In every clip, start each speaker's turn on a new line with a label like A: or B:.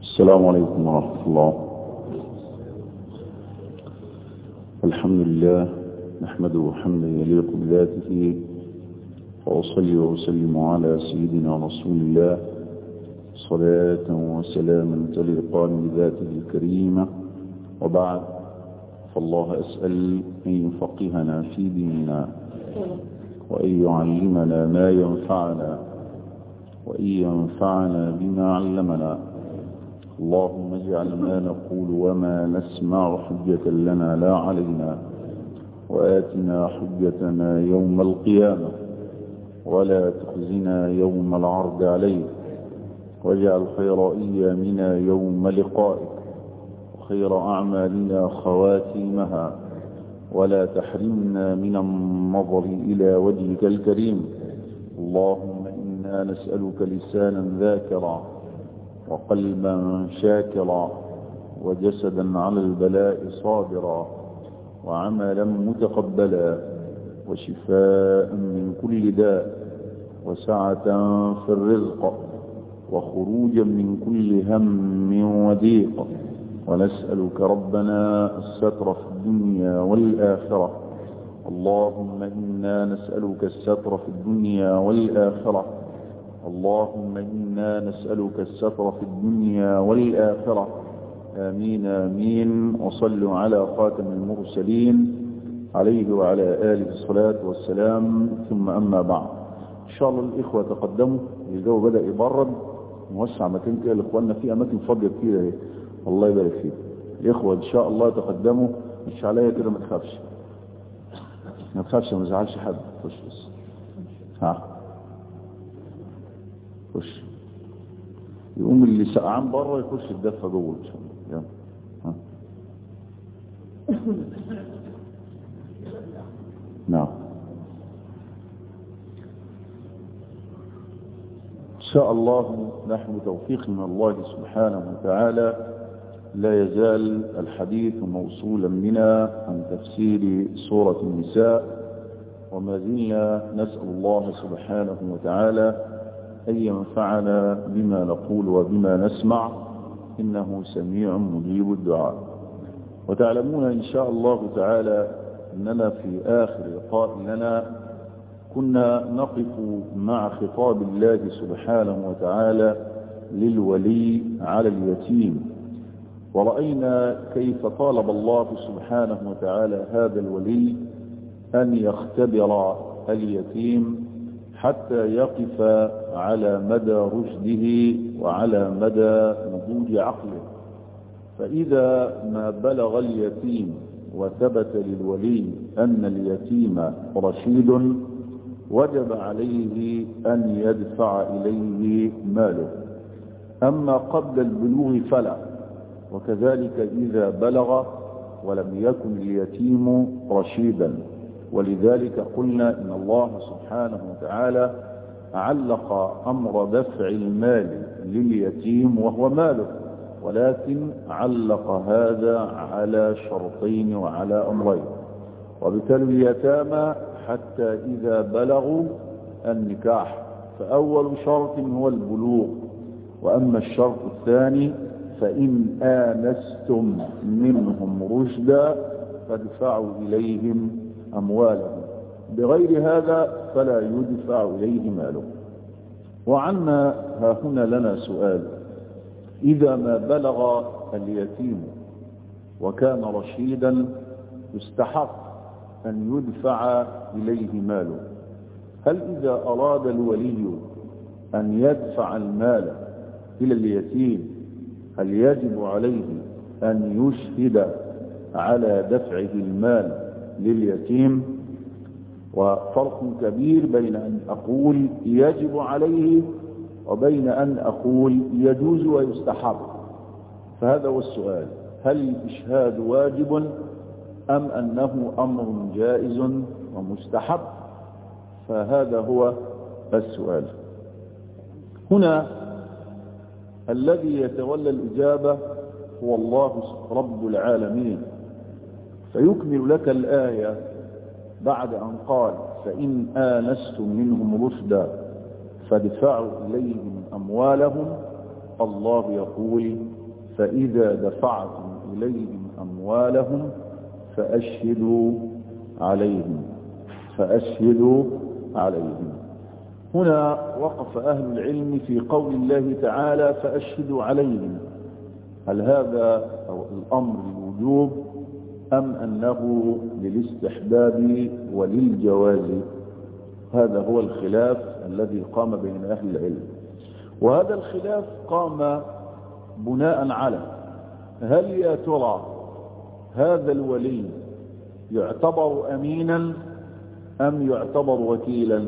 A: السلام عليكم ورحمة الله الحمد لله نحمده حمدا يليق بذاته وأصلي وأسلم على سيدنا رسول الله صلاة وسلاما تليقان بذاته الكريمة وبعد فالله أسأل أن يفقهنا في ديننا وأن يعلمنا ما ينفعنا وأن ينفعنا بما علمنا اللهم اجعل ما نقول وما نسمع حجة لنا لا علينا وآتنا حجتنا يوم القيامة ولا تخزنا يوم العرض عليك واجعل خير أيامنا يوم لقائك وخير أعمالنا خواتيمها ولا تحرمنا من النظر إلى وجهك الكريم اللهم إنا نسألك لسانا ذاكرا وقلبا شاكرا وجسدا على البلاء صابرا وعملا متقبلا وشفاء من كل داء وسعة في الرزق وخروجا من كل هم وضيق ونسألك ربنا الستر في الدنيا والآخرة اللهم إنا نسألك الستر في الدنيا والآخرة اللهم إنا نسألك الستر في الدنيا والآخرة آمين آمين وصلوا على خاتم المرسلين عليه وعلى آله الصلاة والسلام ثم أما بعد إن شاء الله الإخوة تقدموا الجو بدأ يبرد موسع مكان كده لإخواننا في أماكن فاضية كتير اهي الله يبارك فيك الإخوة إن شاء الله تقدموا مش عليا كده ما تخافش ما تخافش ما تزعلش حد خش بس ها خش يقوم اللي سقعان بره يخش الدفه جوه ان شاء الله يلا ها نعم ان شاء الله نحن توفيق من الله سبحانه وتعالى لا يزال الحديث موصولا بنا عن تفسير سورة النساء وما زلنا نسأل الله سبحانه وتعالى أن ينفعنا بما نقول وبما نسمع إنه سميع مجيب الدعاء وتعلمون إن شاء الله تعالى أننا في آخر لقاء لنا كنا نقف مع خطاب الله سبحانه وتعالى للولي على اليتيم ورأينا كيف طالب الله سبحانه وتعالى هذا الولي أن يختبر اليتيم حتى يقف على مدى رشده وعلى مدى نضوج عقله فإذا ما بلغ اليتيم وثبت للولي أن اليتيم رشيد وجب عليه أن يدفع إليه ماله أما قبل البلوغ فلا وكذلك إذا بلغ ولم يكن اليتيم رشيدا ولذلك قلنا إن الله سبحانه وتعالى علق أمر دفع المال لليتيم وهو ماله ولكن علق هذا على شرطين وعلى أمرين وبالتالي اليتامى حتى إذا بلغوا النكاح فأول شرط هو البلوغ وأما الشرط الثاني فإن آنستم منهم رشدا فادفعوا إليهم أموالهم بغير هذا فلا يدفع إليه ماله وعنا ها هنا لنا سؤال إذا ما بلغ اليتيم وكان رشيدا يستحق أن يدفع إليه ماله هل إذا أراد الولي أن يدفع المال إلى اليتيم هل يجب عليه أن يشهد على دفعه المال لليتيم وفرق كبير بين أن أقول يجب عليه وبين أن أقول يجوز ويستحب فهذا هو السؤال هل الإشهاد واجب أم أنه أمر جائز ومستحب فهذا هو السؤال هنا الذي يتولى الإجابة هو الله رب العالمين فيكمل لك الآية بعد أن قال فإن آنستم منهم رشدا فادفعوا إليهم أموالهم الله يقول فإذا دفعتم إليهم أموالهم فأشهدوا عليهم فأشهدوا عليهم هنا وقف أهل العلم في قول الله تعالى فأشهدوا عليهم هل هذا أو الأمر الوجوب أم أنه للاستحباب وللجواز هذا هو الخلاف الذي قام بين أهل العلم وهذا الخلاف قام بناء على هل يا ترى هذا الولي يعتبر أمينا أم يعتبر وكيلا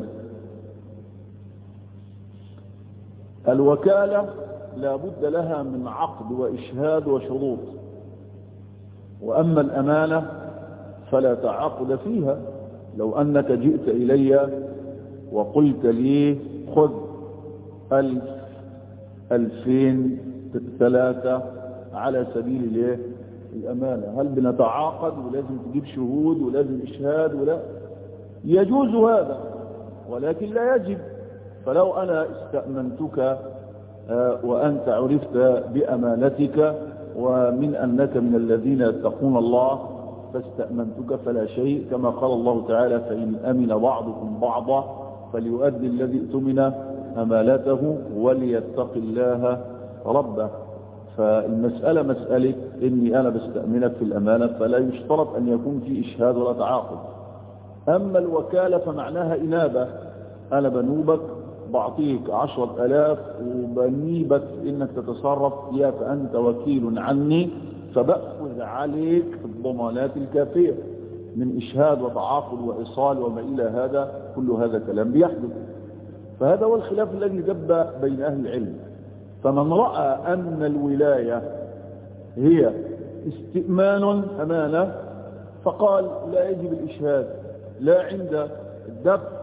A: الوكالة لا بد لها من عقد وإشهاد وشروط وأما الأمانة فلا تعاقد فيها لو أنك جئت إلي وقلت لي خذ ألف ألفين ثلاثة على سبيل الايه الأمانة هل بنتعاقد ولازم تجيب شهود ولازم إشهاد ولا يجوز هذا ولكن لا يجب فلو أنا استأمنتك وأنت عرفت بأمانتك ومن أنك من الذين يتقون الله فاستأمنتك فلا شيء كما قال الله تعالى فإن أمن بعضكم بعضا فليؤدي الذي ائتمن أمالته وليتق الله ربه فالمسألة مسألة إني أنا بستأمنك في الأمانة فلا يشترط أن يكون في إشهاد ولا تعاقد أما الوكالة فمعناها إنابة أنا بنوبك بعطيك عشرة ألاف وبنيبك إنك تتصرف فيها فأنت وكيل عني فبأخذ عليك الضمانات الكافية من إشهاد وتعاقد وإيصال وما إلى هذا كل هذا كلام بيحدث فهذا هو الخلاف الذي دب بين أهل العلم فمن رأى أن الولاية هي استئمان أمانة فقال لا يجب الإشهاد لا عند الدفع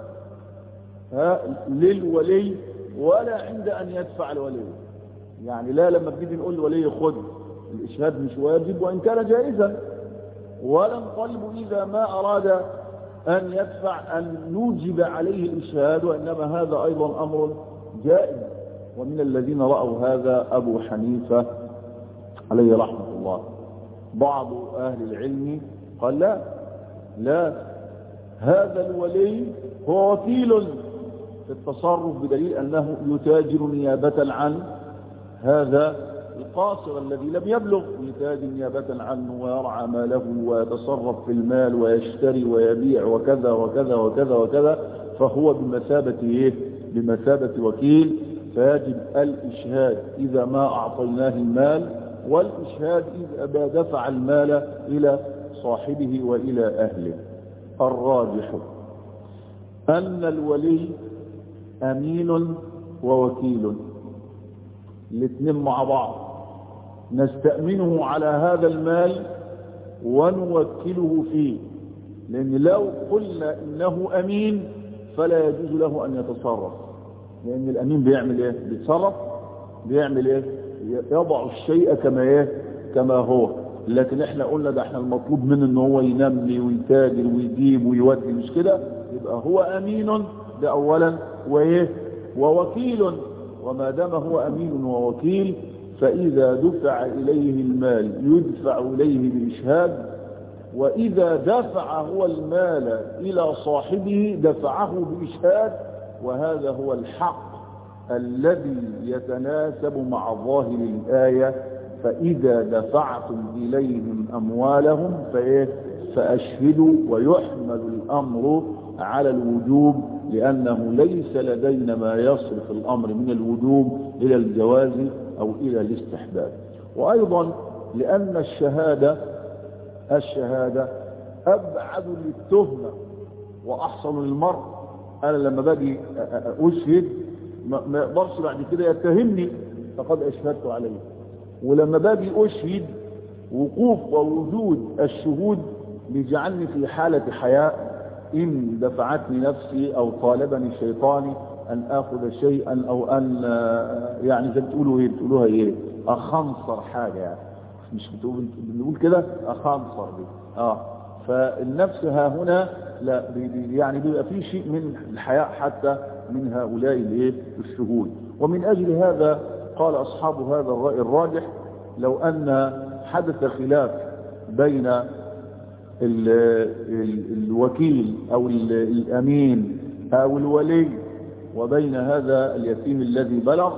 A: للولي ولا عند أن يدفع الولي يعني لا لما بنيجي نقول الولي خذ الإشهاد مش واجب وإن كان جائزا ولا نطالب إذا ما أراد أن يدفع أن نوجب عليه الإشهاد وإنما هذا أيضا أمر جائز ومن الذين رأوا هذا أبو حنيفة عليه رحمة الله بعض أهل العلم قال لا لا هذا الولي هو وكيل في التصرف بدليل أنه يتاجر نيابة عن هذا القاصر الذي لم يبلغ يتاجر نيابة عنه ويرعى ماله ويتصرف في المال ويشتري ويبيع وكذا وكذا وكذا وكذا فهو بمثابة إيه؟ بمثابة وكيل فيجب الإشهاد إذا ما أعطيناه المال والإشهاد إذا دفع المال إلى صاحبه وإلى أهله الراجح أن الولي أمين ووكيل الاثنين مع بعض نستأمنه على هذا المال ونوكله فيه لأن لو قلنا إنه أمين فلا يجوز له أن يتصرف لأن الأمين بيعمل إيه بيتصرف بيعمل إيه يضع الشيء كما إيه كما هو لكن احنا قلنا ده احنا المطلوب منه ان هو ينمي ويتاجر ويجيب ويودي مش كده يبقى هو امين ده اولا وايه ووكيل وما دام هو امين ووكيل فاذا دفع اليه المال يدفع اليه بالاشهاد واذا دفع هو المال الى صاحبه دفعه باشهاد وهذا هو الحق الذي يتناسب مع ظاهر الايه فإذا دفعتم إليهم أموالهم فإيه فأشهدوا ويحمل الأمر على الوجوب لأنه ليس لدينا ما يصرف الأمر من الوجوب إلى الجواز أو إلى الاستحباب وأيضا لأن الشهادة الشهادة أبعد للتهمة وأحسن للمرء أنا لما باجي أشهد ما يقدرش بعد كده يتهمني فقد أشهدت عليه ولما باجي أشهد وقوف ووجود الشهود بيجعلني في حالة حياء إن دفعتني نفسي أو طالبني شيطاني أن آخذ شيئا أو أن يعني زي بتقولوا إيه بتقولوها إيه أخنصر حاجة يعني مش بتقول بنقول كده أخنصر دي آه فالنفس ها هنا لا يعني بيبقى في شيء من الحياء حتى من هؤلاء الايه الشهود ومن أجل هذا قال أصحاب هذا الرأي الراجح لو أن حدث خلاف بين ال ال الوكيل أو الأمين أو الولي وبين هذا اليتيم الذي بلغ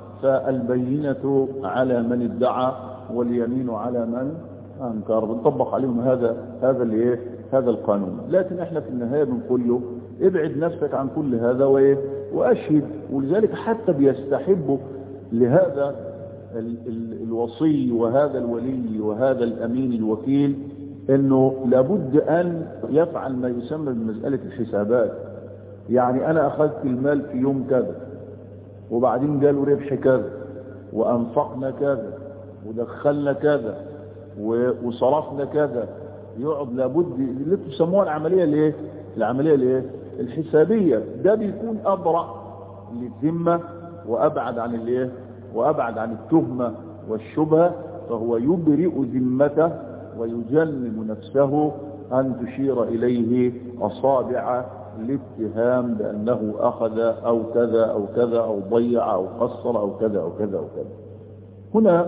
A: فالبينة على من ادعى واليمين على من أنكر بنطبق عليهم هذا هذا الايه هذا القانون لكن احنا في النهاية بنقول له ابعد نفسك عن كل هذا وايه واشهد ولذلك حتى بيستحبوا لهذا ال ال الوصي وهذا الولي وهذا الامين الوكيل انه لابد ان يفعل ما يسمى بمسألة الحسابات يعني انا اخذت المال في يوم كذا وبعدين قالوا ربح كذا وانفقنا كذا ودخلنا كذا وصرفنا كذا يقعد لابد اللي تسموها العملية الايه العملية الايه الحسابية ده بيكون ابرع للذمة وابعد عن الايه وابعد عن التهمة والشبهة فهو يبرئ ذمته ويجنب نفسه ان تشير اليه اصابع الاتهام بانه اخذ او كذا او كذا او ضيع او قصر او كذا او كذا او كذا هنا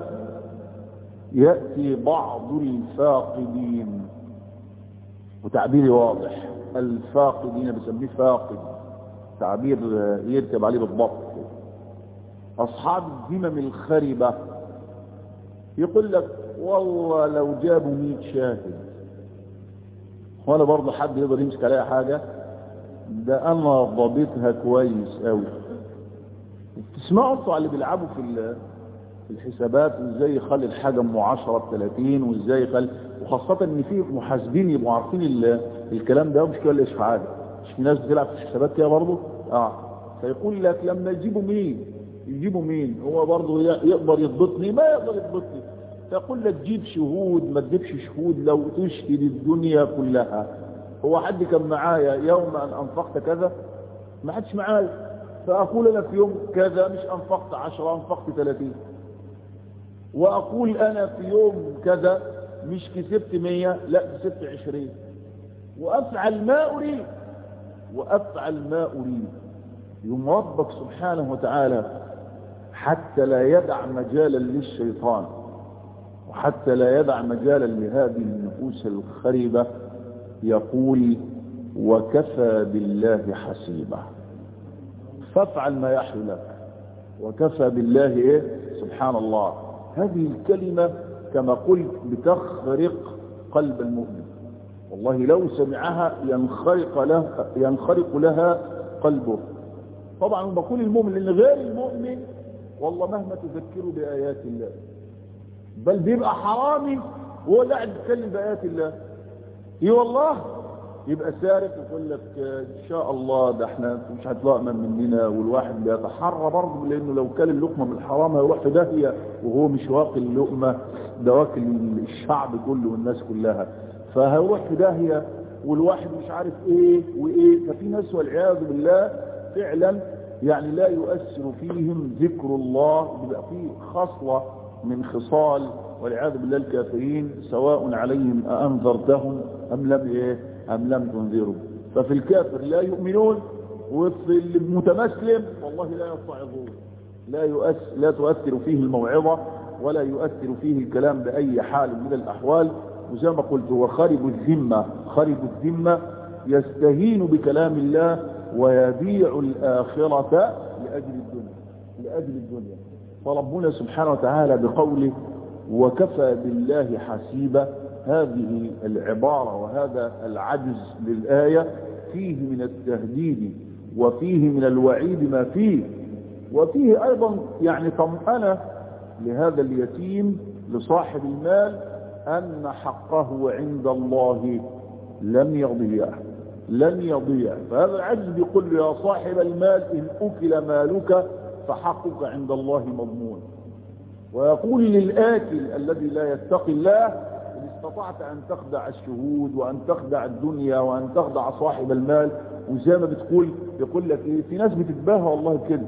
A: يأتي بعض الفاقدين وتعبيري واضح الفاقدين بسميه فاقد تعبير يركب عليه بالضبط أصحاب الذمم الخربة يقول لك والله لو جابوا 100 شاهد وانا برضه حد يقدر يمسك عليها حاجة ده انا ضابطها كويس قوي تسمعوا انتوا على اللي بيلعبوا في الحسابات وازاي يخلي الحاجة ام 10 ب 30 وازاي يخلي وخاصة ان في محاسبين يبقوا عارفين الكلام ده مش كل حاجة مش في ناس بتلعب في الحسابات كده برضه اه فيقول لك لما يجيبوا مين يجيبوا مين هو برضه يقدر يضبطني ما يقدر يضبطني فيقول لك جيب شهود ما تجيبش شهود لو تشهد الدنيا كلها هو حد كان معايا يوم ان انفقت كذا ما حدش معايا فاقول انا في يوم كذا مش انفقت 10 انفقت 30 واقول انا في يوم كذا مش كسبت 100 لا كسبت 20 وافعل ما اريد وافعل ما اريد يوم ربك سبحانه وتعالى حتى لا يدع مجالا للشيطان وحتى لا يدع مجالا لهذه النفوس الخربة يقول وكفى بالله حسيبا فافعل ما يحلو لك وكفى بالله ايه سبحان الله هذه الكلمة كما قلت بتخرق قلب المؤمن والله لو سمعها ينخرق لها, ينخرق لها قلبه طبعا بقول المؤمن لان غير المؤمن والله مهما تذكروا بآيات الله بل بيبقى حرامي وهو قاعد يتكلم بآيات الله اي والله يبقى سارق ويقول لك ان شاء الله ده احنا مش هتلقمن مننا والواحد بيتحرى برضه لانه لو كل اللقمه من الحرام هيروح في داهيه وهو مش واكل اللقمه ده واكل الشعب كله والناس كلها فهيروح في داهيه والواحد مش عارف ايه وايه ففي ناس والعياذ بالله فعلا يعني لا يؤثر فيهم ذكر الله بيبقى فيه خصله من خصال والعياذ بالله الكافرين سواء عليهم أأنذرتهم أم لم إيه أم لم تنذروا ففي الكافر لا يؤمنون وفي المتمسلم والله لا يصعدون لا يؤثر لا تؤثر فيه الموعظة ولا يؤثر فيه الكلام بأي حال من الأحوال وزي ما قلت هو خرب الذمة خرب الذمة يستهين بكلام الله ويبيع الآخرة لأجل الدنيا لأجل الدنيا فربنا سبحانه وتعالى بقوله وكفى بالله حسيبا هذه العبارة وهذا العجز للآية فيه من التهديد وفيه من الوعيد ما فيه وفيه أيضا يعني طمأنة لهذا اليتيم لصاحب المال أن حقه عند الله لم يضيع لن يضيع فهذا العجز يقول له يا صاحب المال إن أكل مالك فحقك عند الله مضمون ويقول للآكل الذي لا يتقي الله إن استطعت أن تخدع الشهود وأن تخدع الدنيا وأن تخدع صاحب المال وزي ما بتقول يقول لك إيه في ناس بتتباهى والله كده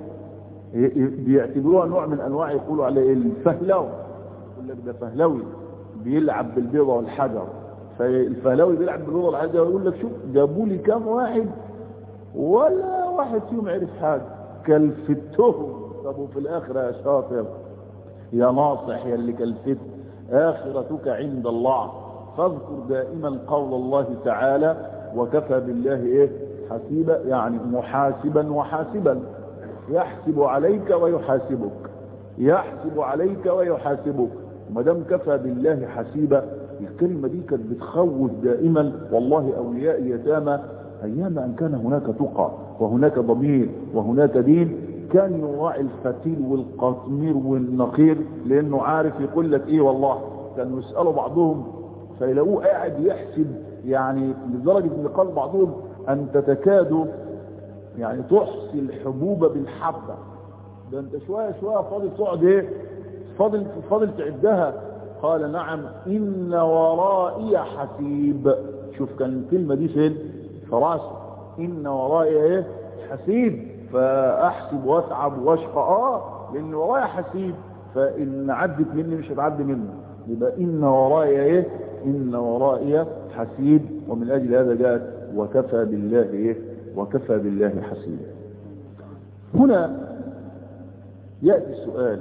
A: بيعتبروها نوع من أنواع يقولوا عليه الفهلوي يقول لك ده فهلوي بيلعب بالبيضة والحجر فالفهلوي بيلعب بالبيضة والحجر يقول لك شوف جابوا لي كام واحد ولا واحد فيهم عرف حاجة كلفتهم طب وفي الاخره يا شاطر يا ناصح يا اللي كلفت اخرتك عند الله فاذكر دائما قول الله تعالى وكفى بالله ايه حسيبا يعني محاسبا وحاسبا يحسب عليك ويحاسبك يحسب عليك ويحاسبك ما دام كفى بالله حسيبا الكلمة دي كانت بتخوف دائما والله أولياء اليتامى أيام أن كان هناك تقى وهناك ضمير وهناك دين كان يراعي الفتيل والقطمير والنقير لأنه عارف يقول لك إيه والله كانوا يسألوا بعضهم فيلاقوه قاعد يحسب يعني لدرجة ان قال بعضهم أن تتكاد يعني تحصي الحبوب بالحبة ده انت شوية شوية فاضل تقعد ايه فاضل, فاضل تعدها قال نعم إن ورائي حسيب شوف كان الكلمة دي فين فراسه إن ورائي ايه حسيب فأحسب وأتعب وأشقى آه لأن ورايا حسيب فإن عدت مني مش هتعدي مني يبقى إن ورائي ايه إن ورائي حسيب ومن أجل هذا جاءت وكفى بالله ايه وكفى بالله حسيبا هنا يأتي السؤال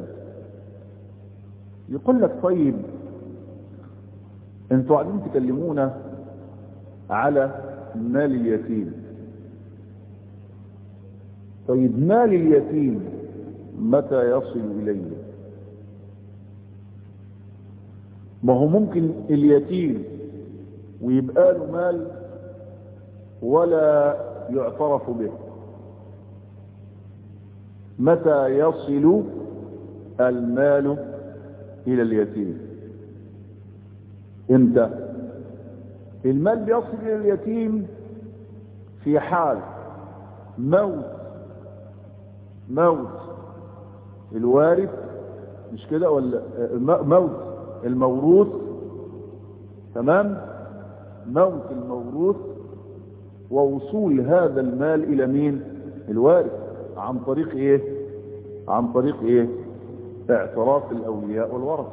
A: يقول لك طيب انتوا قاعدين تكلمونا على مال اليتيم طيب مال اليتيم متى يصل إليه ما هو ممكن اليتيم ويبقى له مال ولا يعترف به متى يصل المال إلى اليتيم امتى المال بيصل إلى اليتيم في حال موت موت الوارث مش كده ولا موت الموروث تمام موت الموروث ووصول هذا المال الى مين الوارث عن طريق ايه عن طريق ايه اعتراف الاولياء والورثه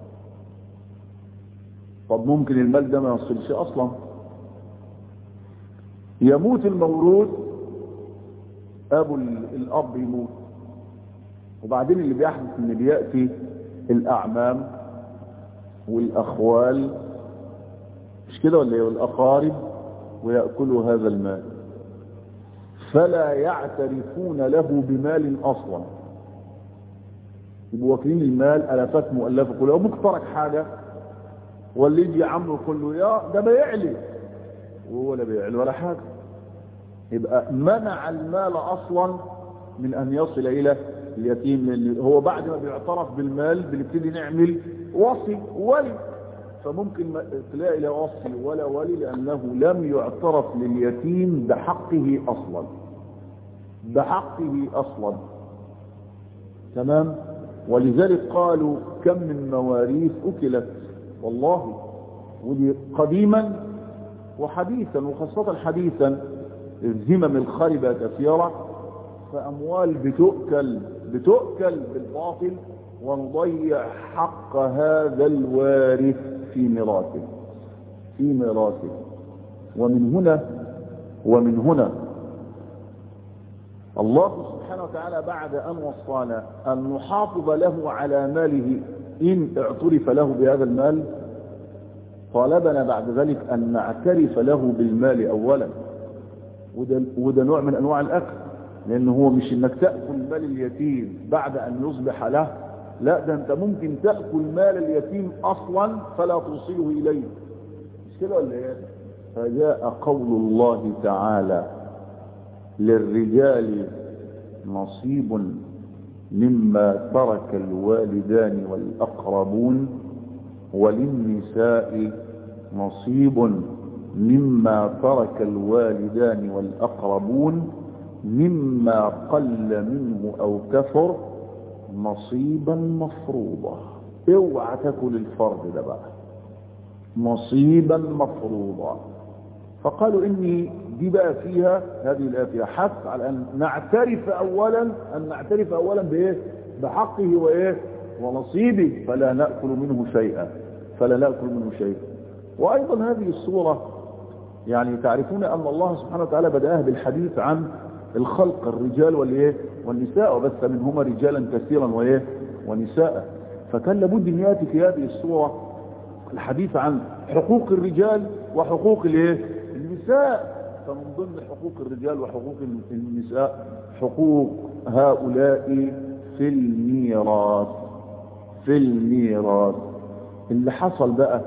A: طب ممكن المال ده ما يوصلش اصلا يموت الموروث ابو الاب يموت وبعدين اللي بيحدث ان بياتي الاعمام والاخوال مش كده ولا ايه والاقارب ويأكلوا هذا المال فلا يعترفون له بمال اصلا يبقوا واكلين المال الافات مؤلفه كلها وممكن ترك حاجه واللي يجي عمه يقول له يا ده بيعلي وهو لا بيعلي ولا حاجه يبقى منع المال اصلا من ان يصل الى اليتيم لان هو بعد ما بيعترف بالمال بنبتدي نعمل وصي ولي فممكن تلاقي لا وصي ولا ولي لأنه لم يعترف لليتيم بحقه أصلا بحقه أصلا تمام ولذلك قالوا كم من مواريث أكلت والله ودي قديما وحديثا وخاصة حديثا الذمم الخربة كثيرة فأموال بتؤكل بتؤكل بالباطل ونضيع حق هذا الوارث في ميراثه في ميراثه ومن هنا ومن هنا الله سبحانه وتعالى بعد أن وصانا أن نحافظ له على ماله إن اعترف له بهذا المال طالبنا بعد ذلك أن نعترف له بالمال أولا وده, وده نوع من أنواع الأكل لأنه هو مش إنك تأكل مال اليتيم بعد أن يصبح له لا ده أنت ممكن تأكل مال اليتيم أصلا فلا توصله إليه مش كده ولا إيه فجاء قول الله تعالى للرجال نصيب مما ترك الوالدان والأقربون وللنساء نصيب مما ترك الوالدان والأقربون مما قل منه أو كثر نصيبا مفروضا اوعى تاكل الفرد ده بقى نصيبا مفروضا فقالوا اني دي بقى فيها هذه الآية فيها حث على ان نعترف اولا ان نعترف اولا بايه بحقه وايه ونصيبه فلا نأكل منه شيئا فلا نأكل منه شيئا وايضا هذه الصورة يعني تعرفون ان الله سبحانه وتعالى بدأها بالحديث عن الخلق الرجال والايه والنساء وبث منهما رجالا كثيرا وايه ونساء فكان لابد ان ياتي في هذه الصوره الحديث عن حقوق الرجال وحقوق الايه النساء فمن ضمن حقوق الرجال وحقوق النساء حقوق هؤلاء في الميراث في الميراث اللي حصل بقى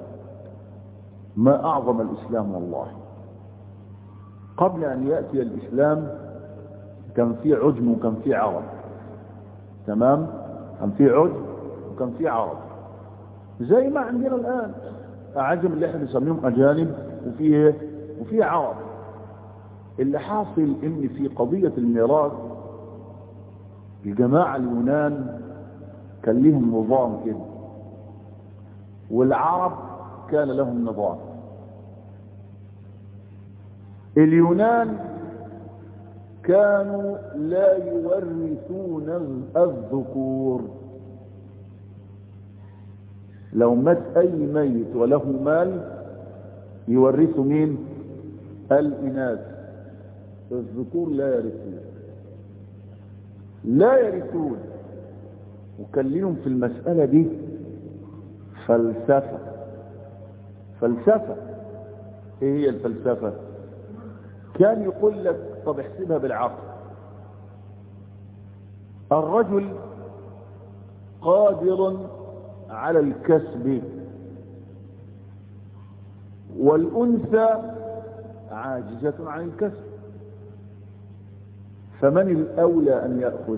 A: ما اعظم الاسلام والله قبل ان ياتي الاسلام كان في عجم وكان في عرب تمام كان في عجم وكان في عرب زي ما عندنا الان اعجم اللي احنا بنسميهم اجانب وفيه وفي عرب اللي حاصل ان في قضية الميراث الجماعة اليونان كان لهم نظام كده والعرب كان لهم نظام اليونان كانوا لا يورثون الذكور لو مات اي ميت وله مال يورث مين الاناث الذكور لا يرثون لا يرثون وكان لهم في المسألة دي فلسفة فلسفة ايه هي الفلسفة كان يقول لك طب احسبها بالعقل الرجل قادر على الكسب والأنثى عاجزة عن الكسب فمن الأولى أن يأخذ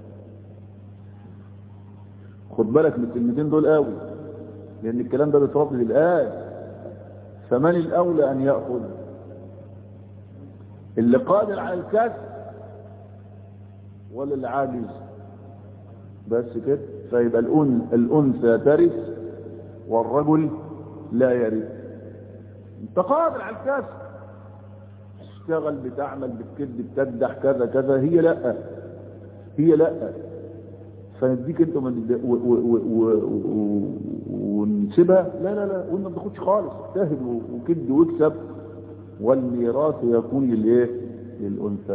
A: خد بالك من الكلمتين دول قوي لأن الكلام ده بيتردد الآن فمن الأولى أن يأخذ اللي قادر على الكسب ولا اللي عاجز بس كده فيبقى الأن الأنثى ترث والرجل لا يرث انت قادر على الكسب تشتغل بتعمل بتكد بتدح كذا كذا هي لا هي لا فنديك انت ونسيبها لا لا لا وانت ما تاخدش خالص اجتهد وكد واكسب والميراث يكون للايه للانثى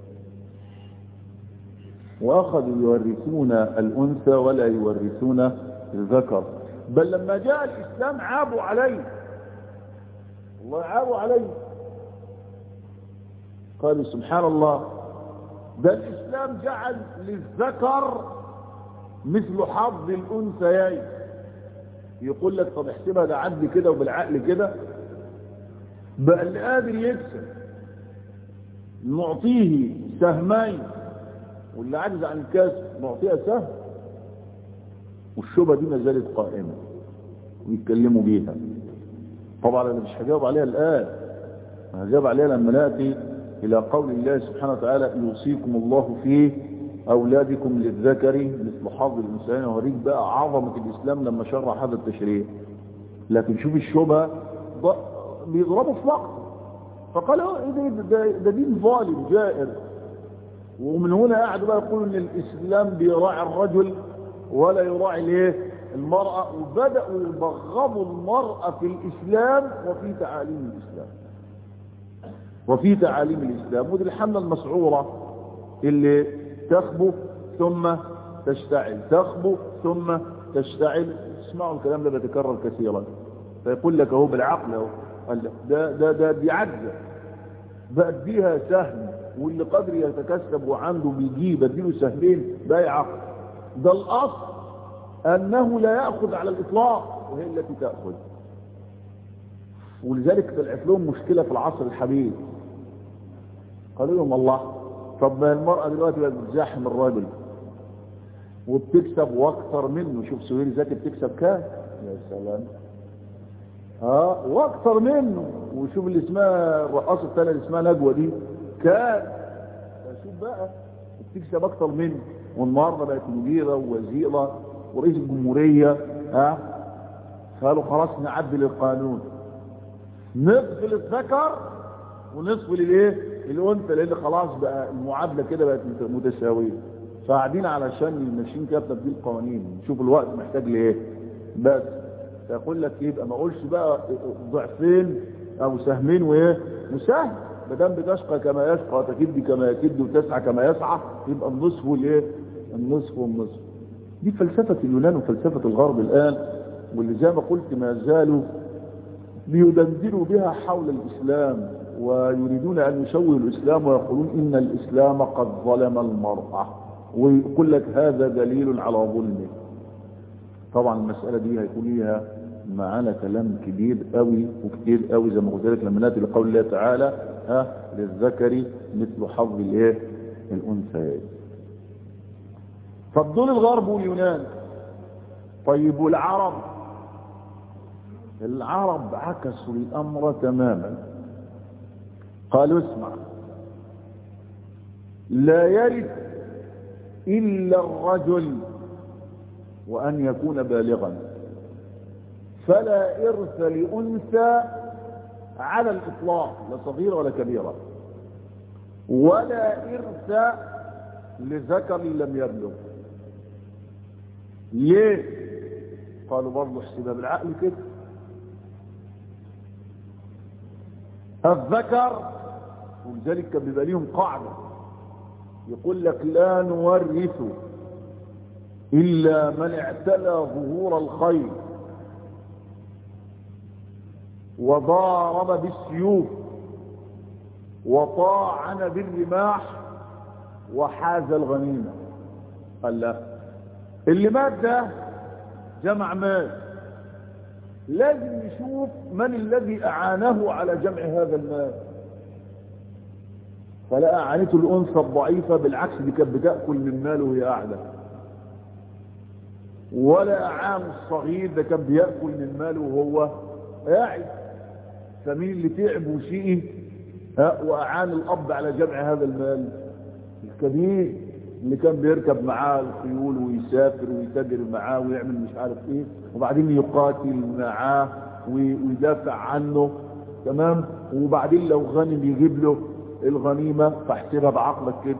A: واخذوا يورثون الانثى ولا يورثون الذكر بل لما جاء الاسلام عابوا عليه الله عابوا عليه قالوا سبحان الله ده الإسلام جعل للذكر مثل حظ الأنثيين يقول لك طب احسبها ده عدل كده وبالعقل كده بقى اللي قادر يكسب نعطيه سهمين واللي عجز عن الكسب نعطيها سهم والشبهه دي ما زالت قائمه ويتكلموا بيها طبعا انا مش هجاوب عليها الان هجاوب عليها لما ناتي إلى قول الله سبحانه وتعالى يوصيكم الله في أولادكم للذكر مثل حظ الإنسان وهريك بقى عظمة الإسلام لما شرع هذا التشريع لكن شوف الشبهة بيضربوا في وقت فقال إيه ده, ده, ده دين ظالم جائر ومن هنا قاعدوا بقى يقولوا ان الاسلام بيراعي الرجل ولا يراعي الايه المرأة وبدأوا يبغضوا المرأة في الاسلام وفي تعاليم الاسلام وفي تعاليم الإسلام ودي الحملة المسعورة اللي تخبو ثم تشتعل تخبو ثم تشتعل اسمعوا الكلام ده بيتكرر كثيرا فيقول لك اهو بالعقل اهو ده ده ده دي عجزه بقى اديها سهم واللي قادر يتكسب وعنده بيجيب اديله سهمين ده عقل ده الاصل انه لا ياخذ على الاطلاق وهي التي تاخذ ولذلك طلعت لهم مشكله في العصر الحديث قالوا لهم الله طب ما المرأة دلوقتي بقت بتزاحم الراجل وبتكسب واكثر منه شوف سهير ذاتي بتكسب كام يا سلام اه واكثر منه وشوف اللي اسمها الرقاصه الثانيه اللي اسمها نجوى دي كام شوف بقى بتكسب اكثر منه والنهارده بقت مديره ووزيره ورئيس الجمهوريه ها آه؟ قالوا خلاص نعدل القانون نصف للذكر ونصف للايه الانثى لان خلاص بقى المعادله كده بقت متساويه فقاعدين علشان ماشيين كده بتبديل قوانين نشوف الوقت محتاج لايه بس فيقول لك يبقى ما اقولش بقى ضعفين او سهمين وايه وسهم ما دام بتشقى كما يشقى وتكد كما يكد وتسعى كما يسعى يبقى النصف والايه النصف والنصف دي فلسفة اليونان وفلسفة الغرب الآن واللي زي ما قلت ما زالوا ليدندنوا بها حول الإسلام ويريدون أن يشوهوا الإسلام ويقولون إن الإسلام قد ظلم المرأة ويقول لك هذا دليل على ظلمه طبعا المسألة دي هيكون ليها معانا كلام كبير قوي وكتير قوي زي ما قلت لك لما ناتي لقول الله تعالى ها للذكر مثل حظ الايه الانثيين طب دول الغرب واليونان طيب والعرب العرب عكسوا الامر تماما قالوا اسمع لا يرث الا الرجل وان يكون بالغا فلا إرث لأنثى على الإطلاق لا صغيرة ولا كبيرة ولا إرث لذكر لم يبلغ ليه قالوا برضه احسبها بالعقل كده الذكر ولذلك كان بيبقى ليهم قاعدة يقول لك لا نورث إلا من اعتلى ظهور الخير وضارب بالسيوف وطاعن بالرماح وحاز الغنيمة قال لا اللي مات ده جمع مال لازم نشوف من الذي أعانه على جمع هذا المال فلا أعانته الأنثى الضعيفة بالعكس دي كانت بتأكل من ماله وهي قاعدة ولا أعان الصغير ده كان بيأكل من ماله وهو قاعد فمين اللي تعب وشقي ها واعان الاب على جمع هذا المال الكبير اللي كان بيركب معاه الخيول ويسافر ويتاجر معاه ويعمل مش عارف ايه وبعدين يقاتل معاه ويدافع عنه تمام وبعدين لو غنم يجيب له الغنيمة فاحسبها بعقلك كده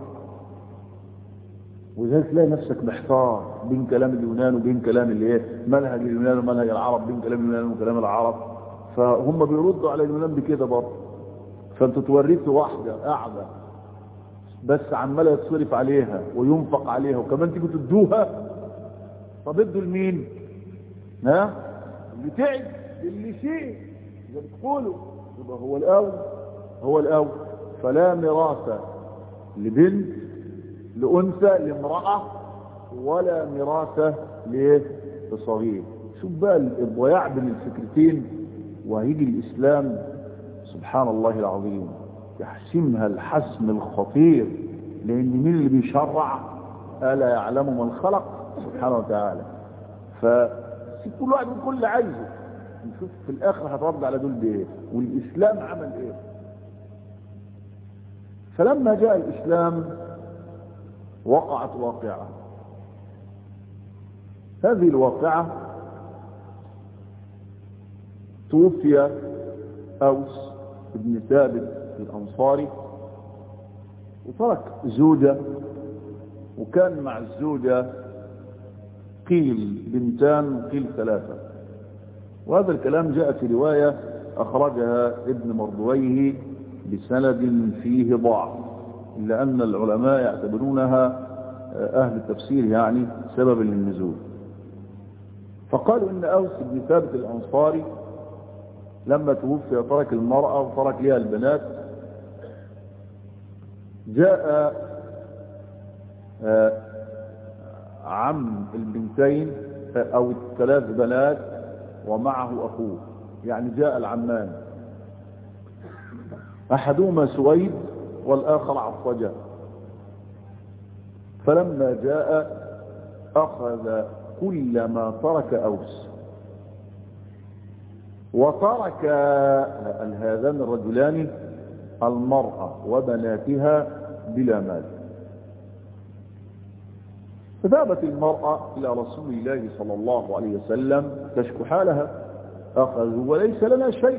A: وذلك تلاقي نفسك محتار بين كلام اليونان وبين كلام الايه منهج اليونان ومنهج العرب بين كلام اليونان وكلام العرب فهم بيردوا على اليونان بكده برضه فانتوا تورثوا واحده قاعده بس عماله يتصرف عليها وينفق عليها وكمان تيجوا تدوها طب ادوا لمين؟ ها؟ اللي تعب اللي شيء زي ما بتقولوا يبقى هو الاول هو الاول فلا ميراث لبنت لانثى لامراه ولا ميراث لصغير شوف بقى الضياع بين الفكرتين وهيجي الإسلام سبحان الله العظيم يحسمها الحسم الخطير لأن مين اللي بيشرع ألا يعلم من خلق سبحانه وتعالى فكل واحد من كل عايزه نشوف في الآخر هترد على دول بإيه والإسلام عمل إيه فلما جاء الإسلام وقعت واقعة هذه الواقعة توفي أوس بن ثابت الأنصاري وترك زوجة وكان مع الزوجة قيل بنتان قيل ثلاثة وهذا الكلام جاء في رواية أخرجها ابن مردويه بسند فيه ضعف إلا أن العلماء يعتبرونها أهل التفسير يعني سبب للنزول فقالوا إن أوس بن ثابت الأنصاري لما توفي ترك المرأة وترك لها البنات جاء عم البنتين او الثلاث بنات ومعه اخوه يعني جاء العمان احدهما سويد والاخر عصجة فلما جاء اخذ كل ما ترك اوس وترك هذان الرجلان المرأة وبناتها بلا مال فذهبت المرأة إلى رسول الله صلى الله عليه وسلم تشكو حالها أخذوا وليس لنا شيء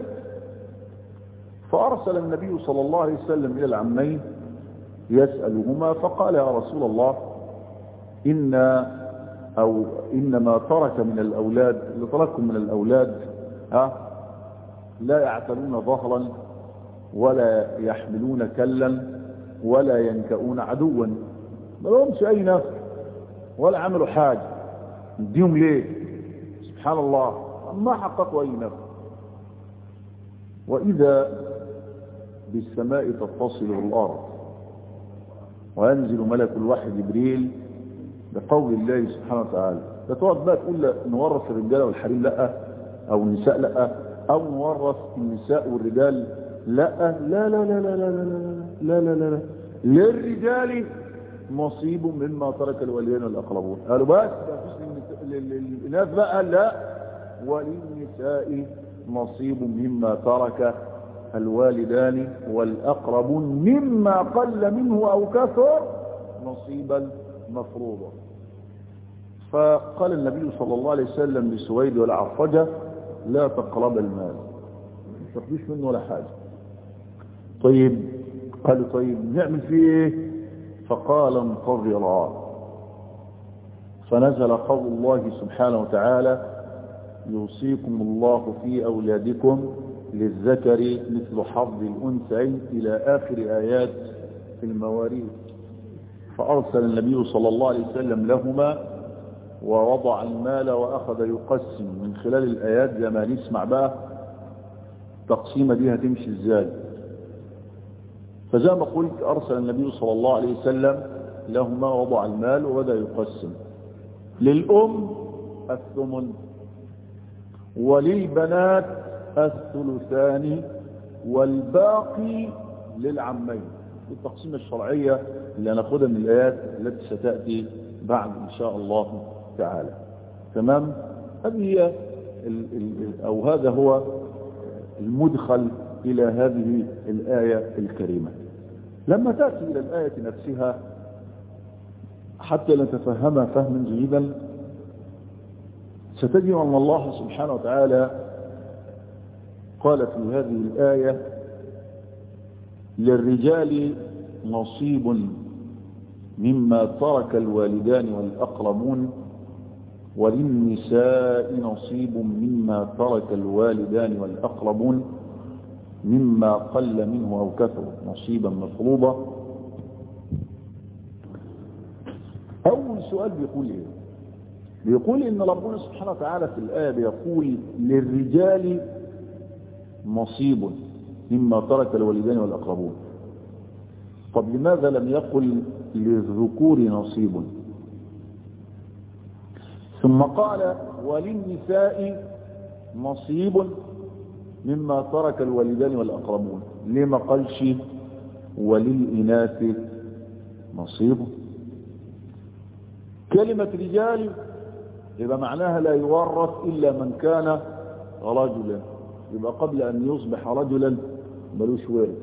A: فأرسل النبي صلى الله عليه وسلم إلى العمين يسألهما فقال يا رسول الله إن أو إنما ترك من الأولاد اللي تركهم من الأولاد ها لا يعتلون ظهرا ولا يحملون كلا ولا ينكؤون عدوا ما لهمش اي نفع ولا عملوا حاجة نديهم ليه سبحان الله ما حققوا اي نفع واذا بالسماء تتصل الارض وينزل ملك الوحي جبريل بقول الله سبحانه وتعالى لا تقعد بقى تقول لا نورث الرجاله والحريم لا او النساء لا او نورث النساء والرجال لا لا لا لا لا لا لا لا لا لا لا للرجال نصيب مما ترك الوالدين والاقربون قالوا بس للاناث بقى لا وللنساء نصيب مما ترك الوالدان والأقربون مما قل منه أو كثر نصيبا مفروضا فقال النبي صلى الله عليه وسلم لسويد والعفجة لا تقرب المال ما تاخدوش منه ولا حاجة طيب قالوا طيب نعمل فيه ايه فقال انتظرا فنزل قول الله سبحانه وتعالى يوصيكم الله في أولادكم للذكر مثل حظ الأنثيين إلى آخر آيات في المواريث فأرسل النبي صلى الله عليه وسلم لهما ووضع المال وأخذ يقسم من خلال الآيات زي ما نسمع بقى تقسيمة دي هتمشي ازاي فزي ما قلت أرسل النبي صلى الله عليه وسلم لهما وضع المال وبدأ يقسم للأم الثمن وللبنات الثلثان والباقي للعمين التقسيمة الشرعية اللي هناخدها من الآيات التي ستأتي بعد إن شاء الله تعالى تمام هذه هي ال ال أو هذا هو المدخل إلى هذه الآية الكريمة لما تأتي إلى الآية نفسها حتى نتفهمها فهما جيدا ستجد أن الله سبحانه وتعالى قال في هذه الآية للرجال نصيب مما ترك الوالدان والأقربون وللنساء نصيب مما ترك الوالدان والأقربون مما قل منه أو كثر نصيبا مفروضا أول سؤال بيقول إيه بيقول إن ربنا سبحانه وتعالى في الآية بيقول للرجال نصيب مما ترك الوالدان والأقربون طب لماذا لم يقل للذكور نصيب ثم قال وللنساء نصيب مما ترك الوالدان والأقربون لما قالش وللإناث نصيب كلمة رجال يبقى معناها لا يورث إلا من كان رجلا يبقى قبل أن يصبح رجلا ملوش ورث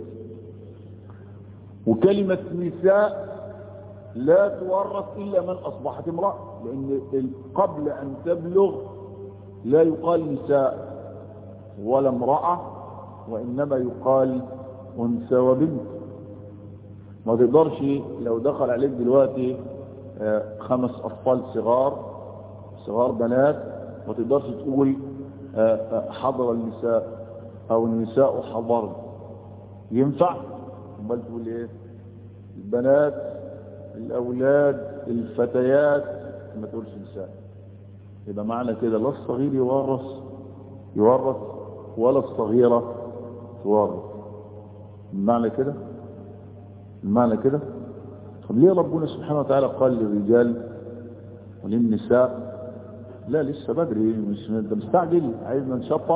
A: وكلمة نساء لا تورث إلا من أصبحت امرأة لأن قبل أن تبلغ لا يقال نساء ولا امرأة وإنما يقال أنثى وبنت ما تقدرش لو دخل عليك دلوقتي خمس أطفال صغار صغار بنات ما تقدرش تقول حضر النساء أو النساء حضرن ينفع امال تقول ايه البنات الاولاد الفتيات ما تقولش نساء يبقى معنى كده لا الصغير يورث يورث ولا الصغيرة تورث المعنى كده المعنى كده طب ليه ربنا سبحانه وتعالى قال للرجال وللنساء لا لسه بدري مش انت مستعجل عايزنا نشطب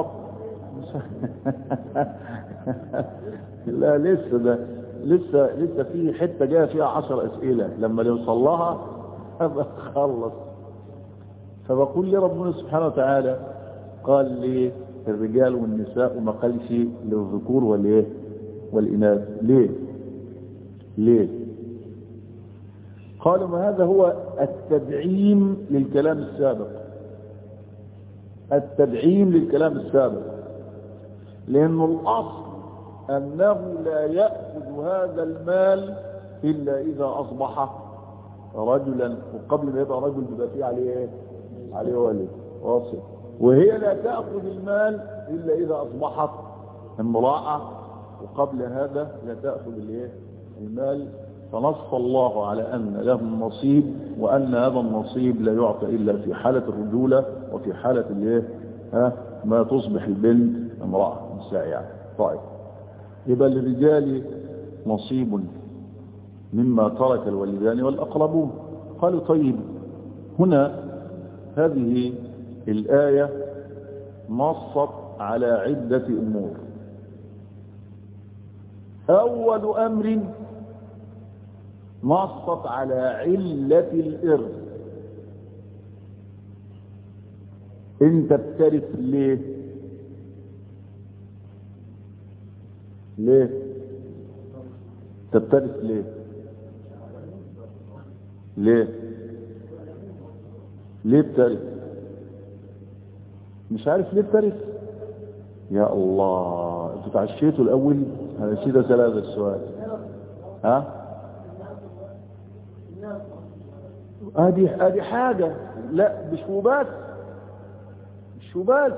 A: لا لسه ده لسه لسه في حته جايه فيها عشر اسئله لما نوصل لها ابقى خلص فبقول لي ربنا سبحانه وتعالى قال لي الرجال والنساء وما قالش للذكور والايه والاناث ليه ليه قالوا ما هذا هو التدعيم للكلام السابق التدعيم للكلام السابق لأنه الأصل أنه لا يأخذ هذا المال إلا إذا أصبح رجلا وقبل ما يبقى رجل بيبقى فيه عليه ايه؟ عليه والد واصل وهي لا تأخذ المال إلا إذا أصبحت امرأة وقبل هذا لا تأخذ الايه المال فنص الله على أن لهم نصيب وأن هذا النصيب لا يعطى إلا في حالة الرجولة وفي حالة الايه ها ما تصبح البنت امرأة نساء يعني طيب يبقى للرجال نصيب مما ترك الوالدان والأقربون قالوا طيب هنا هذه الآية نصت على عدة أمور أول أمر نصت على علة الإرث انت بترث ليه ليه تبترث ليه ليه ليه بترث مش عارف ليه بترث يا الله انتوا اتعشيتوا الاول انا نسيت اسال هذا السؤال ها ادي ادي حاجه لا مش وبس مش وبس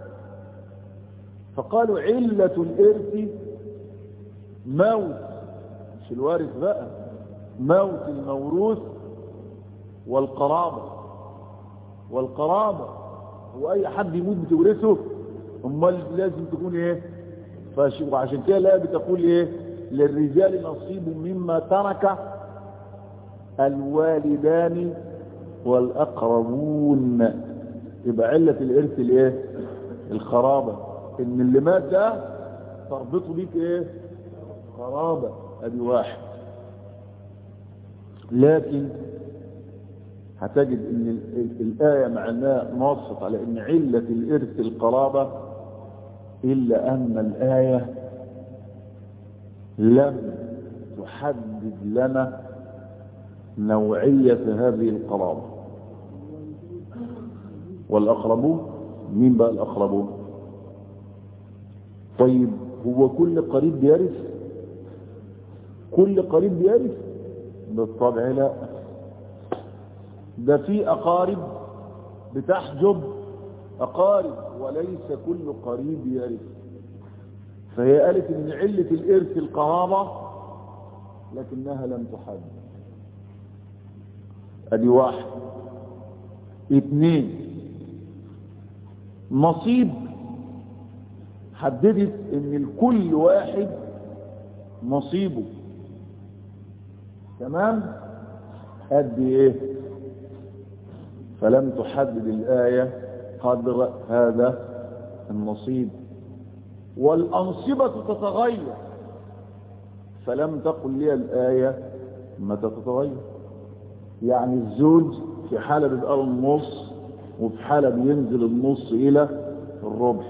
A: فقالوا علة الإرث موت مش الوارث بقى موت الموروث والقرابة والقرابة هو أي حد يموت بتورثه امال لازم تكون ايه فش... وعشان كده الآية بتقول ايه للرجال نصيب مما ترك الوالدان والأقربون يبقى علة الإرث الايه الخرابة ان اللي مات ده تربطه بيك ايه قرابة ادي واحد لكن هتجد ان الآية معناه نصت على ان علة الإرث القرابة إلا أن الآية لم تحدد لنا نوعية هذه القرابة والأقربون مين بقى الأقربون طيب هو كل قريب بيرث كل قريب بيرث بالطبع لا ده في أقارب بتحجب أقارب وليس كل قريب يرث فهي قالت ان علة الإرث القرابة لكنها لم تحدد ادي واحد اثنين نصيب حددت ان لكل واحد نصيبه تمام قد ايه فلم تحدد الآية قدر هذا النصيب والأنصبة تتغير فلم تقل لي الآية متى تتغير يعني الزوج في حالة بيبقى له النص وفي حالة بينزل النص إلى الربع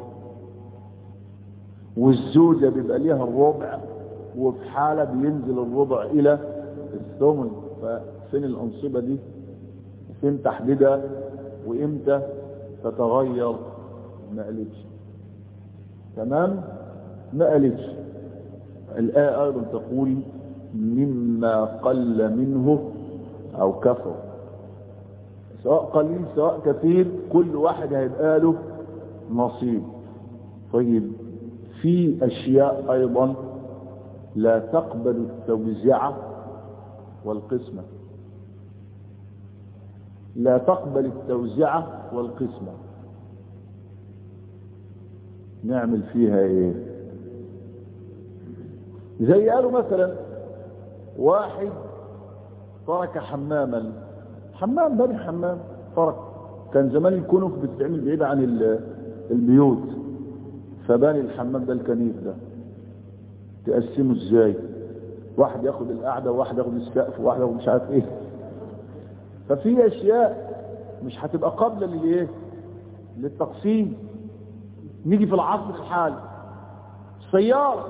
A: والزوجة بيبقى ليها الربع وفي حالة بينزل الربع إلى الثمن ففين الأنصبة دي فين تحديدها وإمتى تتغير ما قالتش تمام ما قالتش الآية أيضا تقول مما قل منه أو كفر سواء قليل سواء كثير كل واحد هيبقى له نصيب طيب في أشياء أيضا لا تقبل التوزيعة والقسمة لا تقبل التوزيعة والقسمة نعمل فيها ايه زي قالوا مثلا واحد ترك حماما حمام بني حمام ترك كان زمان الكنف بتتعمل بعيد عن البيوت فبني الحمام ده الكنيف ده تقسمه ازاي واحد ياخد القعده وواحد ياخد السقف وواحد ياخد مش عارف ايه ففي اشياء مش هتبقى قابله للايه للتقسيم نيجي في العصر الحالي سياره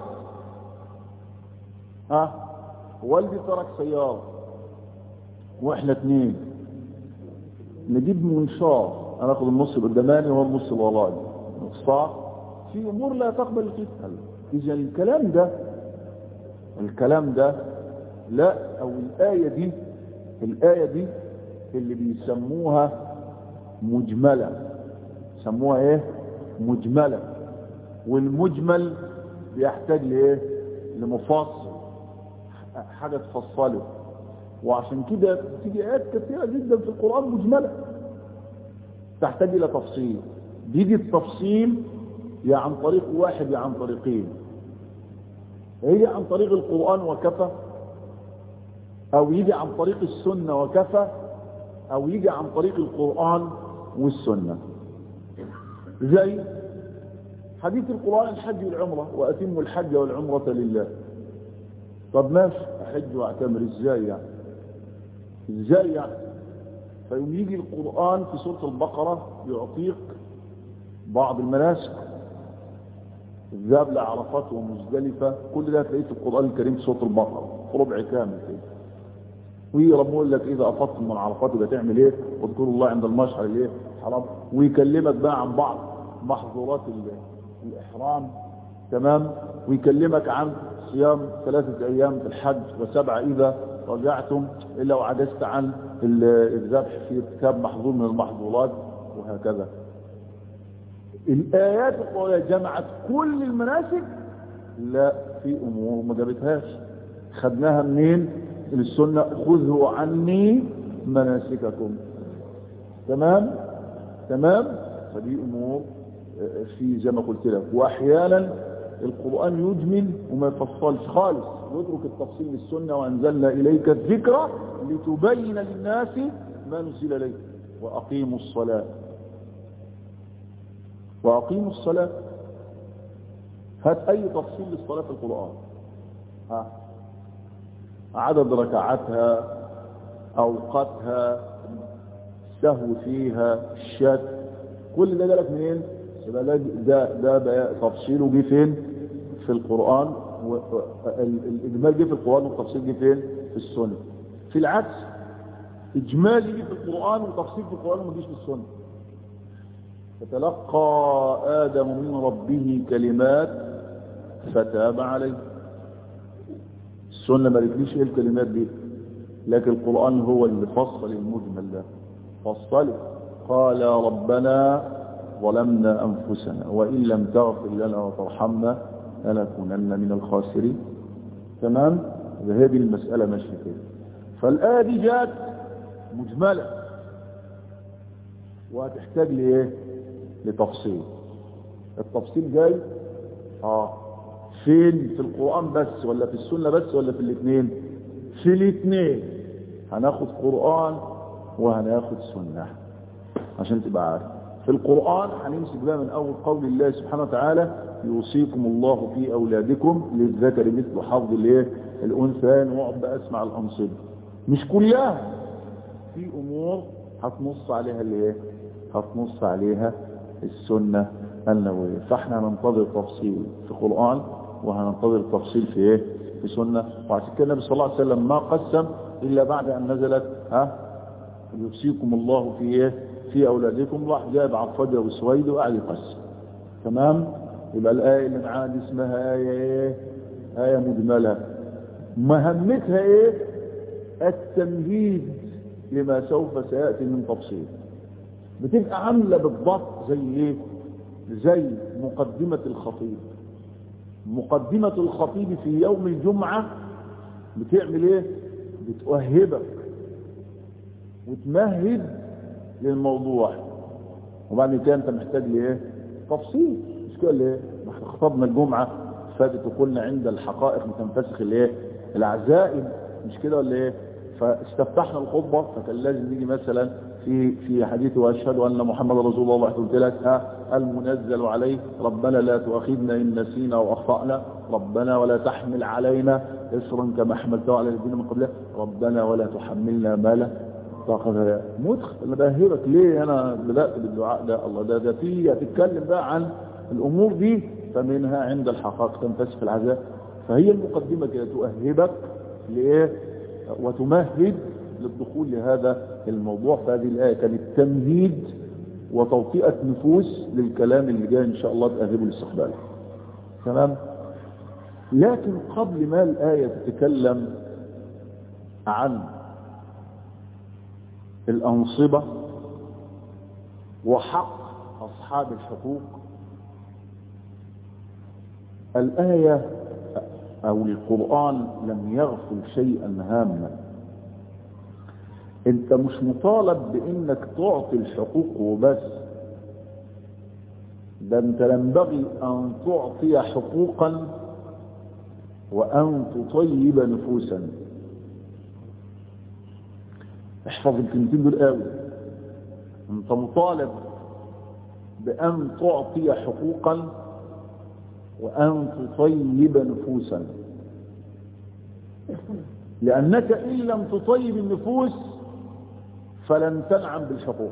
A: ها والدي ترك سياره واحنا اتنين نجيب منشار انا اخد النص القداماني وهو النص الوراني صح في امور لا تقبل القسم اذا الكلام ده الكلام ده لا او الايه دي الايه دي اللي بيسموها مجمله سموها ايه مجمله والمجمل بيحتاج لايه لمفصل حاجة تفصله وعشان كده تيجي آيات كثيرة جدا في القرآن مجملة تحتاج إلى تفصيل بيجي التفصيل يا عن طريق واحد يا عن طريقين يجي عن طريق القرآن وكفى أو يجي عن طريق السنة وكفى أو يجي عن طريق القرآن والسنة زي حديث القرآن الحج والعمرة وأتموا الحج والعمرة لله طب ماشي أحج وأعتمر إزاي يعني إزاي يعني فيوم يجي القرآن في سورة البقرة يعطيك بعض المناسك الذهاب لعرفات ومزدلفة كل ده تلاقيه في القرآن الكريم في سورة البقرة ربع كامل كده ويجي ربنا يقول لك إذا أفضتم من عرفات يبقى تعمل إيه واذكروا الله عند المشعر الإيه حرام ويكلمك بقى عن بعض محظورات الإحرام تمام ويكلمك عن صيام ثلاثة أيام في الحج وسبعة إذا رجعتم إلا وعجزت عن الذبح في ارتكاب محظور من المحظورات وهكذا الآيات القرآنية جمعت كل المناسك لا في أمور ما جابتهاش خدناها منين من السنة خذوا عني مناسككم تمام تمام فدي أمور في زي ما قلت لك وأحيانا القرآن يجمل وما يفصلش خالص ويترك التفصيل للسنة وأنزلنا إليك الذكرى لتبين للناس ما نزل إليك وأقيموا الصلاة وأقيموا الصلاة هات أي تفصيل للصلاة في القرآن ها عدد ركعاتها أوقاتها السهو فيها الشك كل ده جالك منين يبقى ده ده ده تفصيله جه فين في القرآن الإجمال جه في القرآن والتفصيل جه فين في السنة في العكس إجمال جه في القرآن وتفصيل في القرآن وما جيش في السنة فتلقى آدم من ربه كلمات فتاب عليه السنة ما قالتليش ايه الكلمات دي لكن القرآن هو اللي فصل المجمل ده فصله قال ربنا ظلمنا أنفسنا وإن لم تغفر لنا وترحمنا لنكونن من الخاسرين تمام هذه المسألة ماشية كده فالآية دي جات مجملة وهتحتاج لإيه لتفصيل التفصيل جاي اه فين في القرآن بس ولا في السنة بس ولا في الاثنين في الاثنين هناخد قرآن وهناخد سنة عشان تبقى عارف في القرآن هنمسك بقى من أول قول الله سبحانه وتعالى يوصيكم الله في أولادكم للذكر مثل حظ الايه الأنثيين واقعد بقى اسمع الأنصبة مش كلها في أمور هتنص عليها الايه هتنص عليها السنة النبوية فاحنا هننتظر تفصيل في القرآن وهننتظر تفصيل في ايه في سنة وعشان كده النبي صلى الله عليه وسلم ما قسم إلا بعد أن نزلت ها يوصيكم الله في ايه في أولادكم راح جاب عفاجة وسويد وقعد يقسم تمام يبقى الآية اللي معانا دي اسمها آية ايه آية مجملة مهمتها ايه التمهيد لما سوف سيأتي من تفصيل بتبقى عاملة بالضبط زي ايه زي مقدمة الخطيب مقدمة الخطيب في يوم الجمعة بتعمل ايه بتؤهبك وتمهد للموضوع وبعد كده انت محتاج لايه تفصيل مش كده ليه ما احنا خطبنا الجمعة فاتت وقلنا عند الحقائق تنفسخ الايه العزائم مش كده ولا ايه فاستفتحنا الخطبة فكان لازم نيجي مثلا في في حديث واشهد ان محمد رسول الله قلت لك ها المنزل عليه ربنا لا تؤاخذنا ان نسينا واخطانا ربنا ولا تحمل علينا اصرا كما حملته على الذين من قبلنا ربنا ولا تحملنا ما لا طاقه مدخل انا بهبك ليه انا بدات بالدعاء ده الله ده ده في هتتكلم بقى عن الامور دي فمنها عند الحقائق تنفسخ العذاب فهي المقدمه كده تؤهبك لايه وتمهد للدخول لهذا الموضوع فهذه الآية كانت تمهيد وتوطئة نفوس للكلام اللي جاي إن شاء الله تأهبه لاستقباله تمام لكن قبل ما الآية تتكلم عن الأنصبة وحق أصحاب الحقوق الآية او القرآن لم يغفل شيئا هاما انت مش مطالب بانك تعطي الحقوق وبس ده انت ينبغي ان تعطي حقوقا وان تطيب نفوسا احفظ الكلمتين دول قوي انت مطالب بان تعطي حقوقا وان تطيب نفوسا لانك ان لم تطيب النفوس فلن تنعم بالحقوق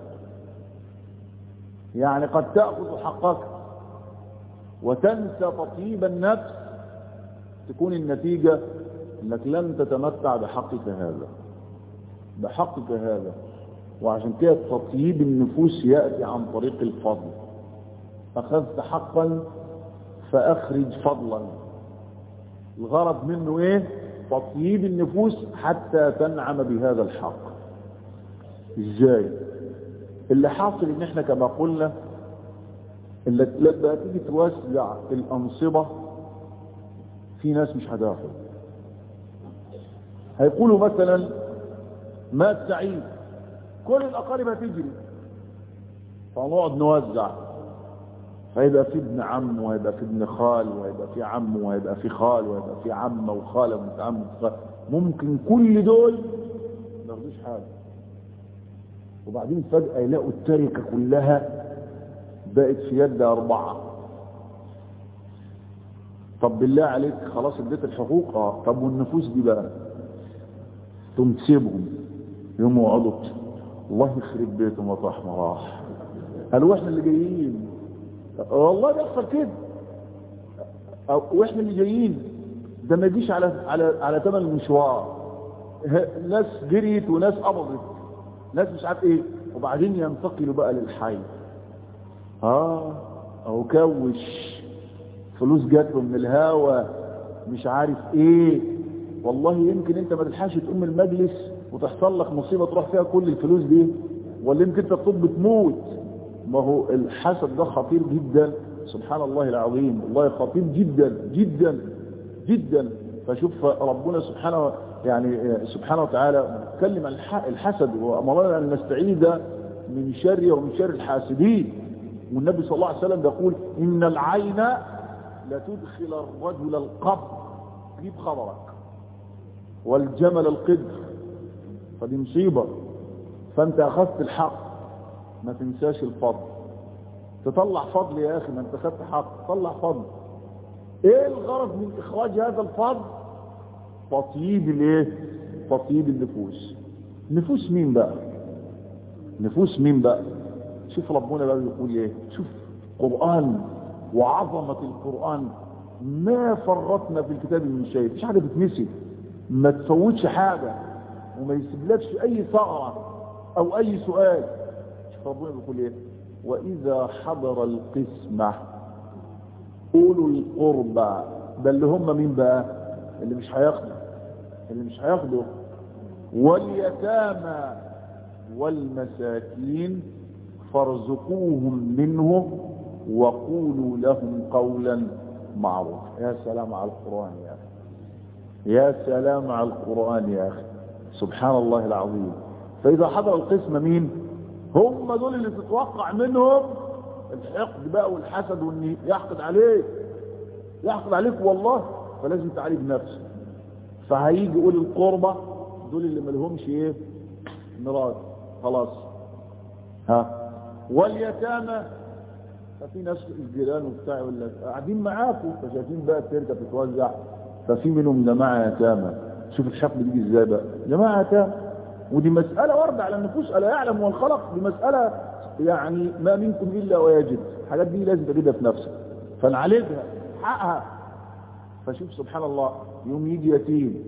A: يعني قد تأخذ حقك وتنسى تطيب النفس تكون النتيجة انك لن تتمتع بحقك هذا بحقك هذا وعشان كده تطيب النفوس يأتي عن طريق الفضل أخذت حقا فأخرج فضلا الغرض منه ايه تطيب النفوس حتى تنعم بهذا الحق ازاي اللي حاصل ان احنا كما قلنا اللي لما تيجي توزع الانصبة في ناس مش هتاخد هيقولوا مثلا مات سعيد كل الاقارب هتجري فنقعد نوزع فيبقى في ابن عم وهيبقى في ابن خال وهيبقى في عم وهيبقى في خال وهيبقى في عمه وخاله وبنت عم وخال ممكن كل دول ما ياخدوش حاجه وبعدين فجأة يلاقوا التركة كلها بقت في يد أربعة طب بالله عليك خلاص اديت الحقوق اه طب والنفوس دي بقى تقوم تسيبهم يوم يقعدوا الله يخرب بيتهم وطاح مراح قالوا احنا اللي جايين والله بيحصل كده واحنا اللي جايين ده ما يجيش على على على ثمن المشوار ناس جريت وناس قبضت ناس مش عارف ايه وبعدين ينتقلوا بقى للحي اه او كوش فلوس جات له من الهوا مش عارف ايه والله يمكن انت ما تلحقش تقوم المجلس وتحصل لك مصيبه تروح فيها كل الفلوس دي ولا يمكن انت تطب تموت ما هو الحسد ده خطير جدا سبحان الله العظيم والله خطير جدا جدا جدا فشوف ربنا سبحانه يعني سبحانه وتعالى نتكلم عن الحسد وأمرنا أن نستعيد من شر ومن شر الحاسدين والنبي صلى الله عليه وسلم يقول إن العين لتدخل الرجل القبر جيب خبرك والجمل القدر فدي مصيبة فانت أخذت الحق ما تنساش الفضل تطلع فضل يا أخي ما انت أخذت حق طلع فضل ايه الغرض من إخراج هذا الفضل تطييب الايه تطييب النفوس نفوس مين بقى نفوس مين بقى شوف ربنا بقى بيقول ايه شوف قرآن وعظمة القرآن ما فرطنا في الكتاب من شيء مش حاجة تتنسي ما تفوتش حاجة وما يسيبلكش اي ثغرة او اي سؤال شوف ربنا بيقول ايه واذا حضر القسمة قولوا القربى ده اللي هم مين بقى اللي مش هياخدوا اللي مش هياخدوا واليتامى والمساكين فارزقوهم منه وقولوا لهم قولا معروفا يا سلام على القرآن يا أخي يا سلام على القرآن يا أخي سبحان الله العظيم فإذا حضر القسم مين هم دول اللي تتوقع منهم الحقد بقى والحسد وان يحقد عليك يحقد عليك والله فلازم تعالج نفسك فهيجي يقول القربة دول اللي ملهمش ايه مراد خلاص ها واليتامى ففي ناس الجيران وبتاع يقول لك قاعدين معاكم فشايفين بقى التركه بتتوزع ففي منهم جماعه يتامى شوف الحفل بيجي ازاي بقى جماعه يتامى ودي مساله وارده على النفوس الا يعلم والخلق دي مساله يعني ما منكم الا ويجد الحاجات دي لازم تجدها في نفسك فنعالجها حقها فشوف سبحان الله يوم يجي يتيم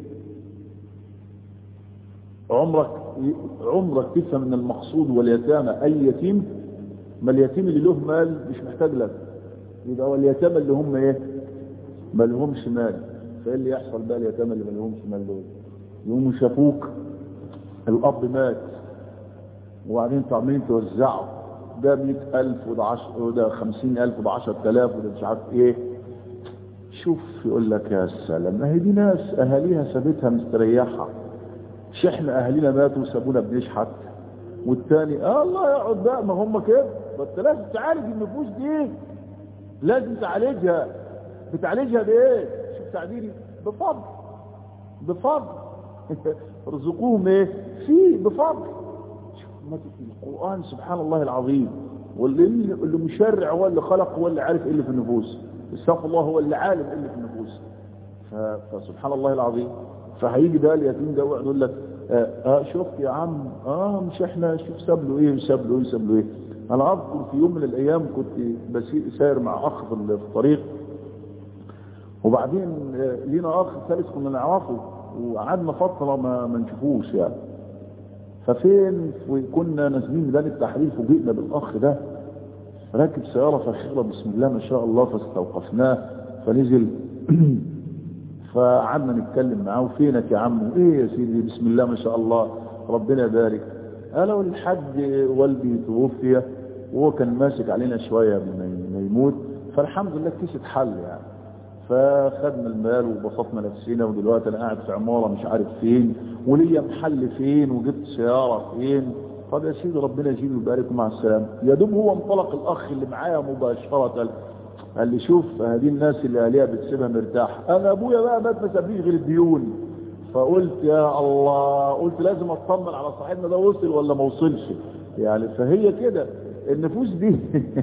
A: عمرك عمرك تفهم من المقصود واليتامى اي يتيم ما اليتيم اللي له مال مش محتاج لك يبقى هو اليتامى اللي هم ايه ما لهمش مال فايه اللي يحصل بقى اليتامى اللي ما لهمش مال دول يقوموا شافوك الاب مات وبعدين انتوا عمالين توزعوا ده 100000 وده 10 وده 50000 وده 10000 وده مش عارف ايه شوف يقول لك يا سلام ما هي دي ناس اهاليها سابتها مستريحه مش احنا اهالينا ماتوا وسابونا بنشحت والتاني اه الله يقعد بقى ما هم كده بس لازم تعالج النفوس دي لازم تعالجها بتعالجها بايه شوف تعبيري بفضل بفضل رزقوهم ايه في بفضل شوف القرآن سبحان الله العظيم واللي اللي مشرع هو اللي خلق هو اللي عارف ايه اللي في النفوس استغفر الله هو اللي عالم ايه اللي في النفوس فسبحان الله العظيم فهيجي بقى اليتيم ده ويقعد يقول لك آه, اه شفت يا عم اه مش احنا شوف ساب له ايه وساب له ايه وساب له ايه انا اذكر في يوم من الايام كنت بسير ساير مع اخ في الطريق وبعدين آه لينا اخ ثالث كنا نعرفه وقعدنا فتره ما ما نشوفوش يعني ففين كنا نازلين ميدان التحرير فوجئنا بالاخ ده راكب سياره فاخره بسم الله ما شاء الله فاستوقفناه فنزل فقعدنا نتكلم معاه وفينك يا عم ايه يا سيدي بسم الله ما شاء الله ربنا يبارك قال الحاج والدي توفي وهو كان ماسك علينا شويه قبل ما يموت فالحمد لله كيس اتحل يعني فخدنا المال وبسطنا نفسنا ودلوقتي انا قاعد في عماره مش عارف فين وليا محل فين وجبت سياره فين طب يا سيدي ربنا يجيب ويبارك مع السلامه يا دوب هو انطلق الاخ اللي معايا مباشره قال لي شوف هذه الناس اللي اهليها بتسيبها مرتاح انا ابويا بقى مات ما سابليش غير الديون فقلت يا الله قلت لازم اطمن على صاحبنا ده وصل ولا ما وصلش يعني فهي كده النفوس دي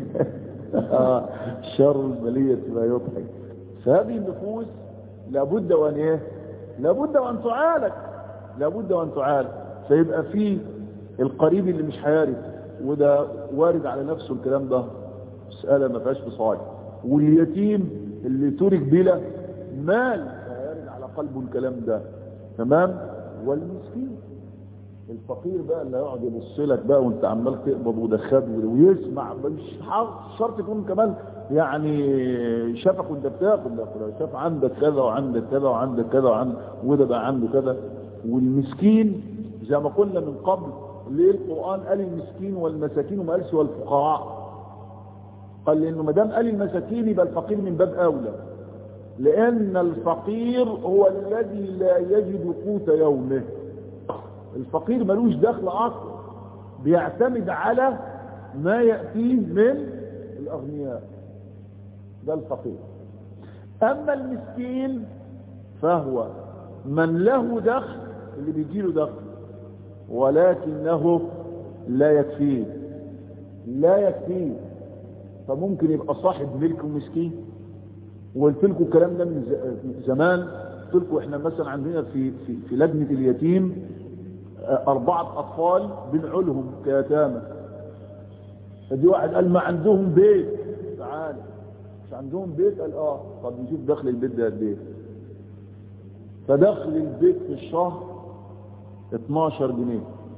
A: شر البليه لا يضحك فهذه النفوس لابد وان ايه لابد وان تعالج لابد وان تعالج فيبقى في القريب اللي مش هيعرف وده وارد على نفسه الكلام ده مسألة ما فيهاش فصال واليتيم اللي ترك بلا مال فيرد على قلبه الكلام ده تمام والمسكين الفقير بقى اللي يقعد يبص لك بقى وانت عمال تقبض وده ويسمع مش شرط يكون كمان يعني شافك وانت بتاكل ده شاف عندك كذا وعندك كذا وعندك كذا وعندك وده بقى عنده كذا والمسكين زي ما قلنا من قبل ليه القرآن قال المسكين والمساكين وما قالش والفقراء قال لانه ما دام قال المساكين يبقى الفقير من باب اولى لان الفقير هو الذي لا يجد قوت يومه الفقير ملوش دخل اصلا بيعتمد على ما يأتيه من الاغنياء ده الفقير اما المسكين فهو من له دخل اللي بيجيله دخل ولكنه لا يكفيه لا يكفيه فممكن يبقى صاحب ملك ومسكين وقلت لكم الكلام ده من زمان قلت لكم احنا مثلا عندنا في في في لجنه اليتيم اربعه اطفال بنعولهم كيتامى فدي واحد قال ما عندهم بيت تعال مش عندهم بيت قال اه طب نشوف دخل البيت ده قد ايه فدخل البيت في الشهر 12 جنيه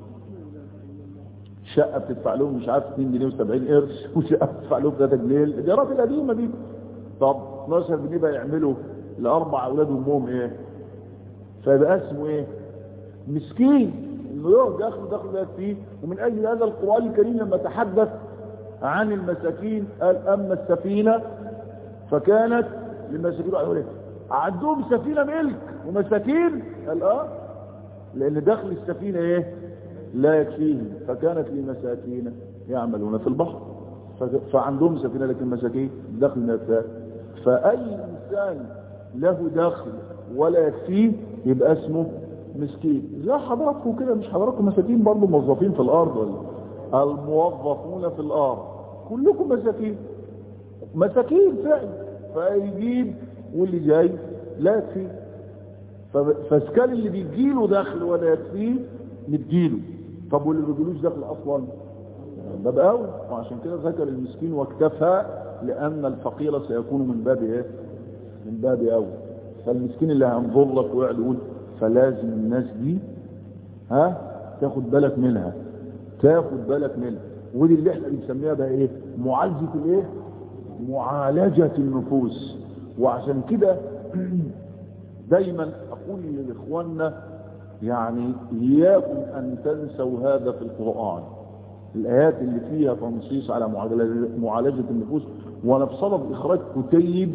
A: شقة بتدفع لهم مش عارف 2 جنيه و70 قرش وشقة بتدفع لهم 3 جنيه الإيجارات القديمة دي طب 12 جنيه بقى يعملوا لأربع أولاد أمهم إيه؟ فيبقى اسمه إيه؟ مسكين إنه يقعد داخل داخل ده فيه ومن أجل هذا القرآن الكريم لما تحدث عن المساكين قال أما السفينة فكانت للمساكين قالوا إيه؟ عندهم سفينة ملك ومساكين قال آه لأن دخل السفينة إيه؟ لا يكفيهم فكانت لمساكين يعملون في البحر فعندهم سفينة لكن مساكين دخل ما يكفيه فأي إنسان له دخل ولا يكفيه يبقى اسمه مسكين لا حضراتكم كده مش حضراتكم مساكين برضه موظفين في الأرض ولا الموظفون في الأرض كلكم مساكين مساكين فعلا فيجيب واللي جاي لا يكفيه فاسكال اللي بيجيله دخل ولا يكفيه نديله طب واللي ما بيجيلوش دخل اصلا باب اول وعشان كده ذكر المسكين واكتفى لان الفقير سيكون من باب ايه من باب اول فالمسكين اللي هينظر لك ويقعد يقول فلازم الناس دي ها تاخد بالك منها تاخد بالك منها ودي اللي احنا بنسميها بقى ايه معالجه الايه معالجه النفوس وعشان كده دايما اقول لاخواننا يعني إياكم أن تنسوا هذا في القرآن الآيات اللي فيها تنصيص على معالجة النفوس وأنا بصدد إخراج كتيب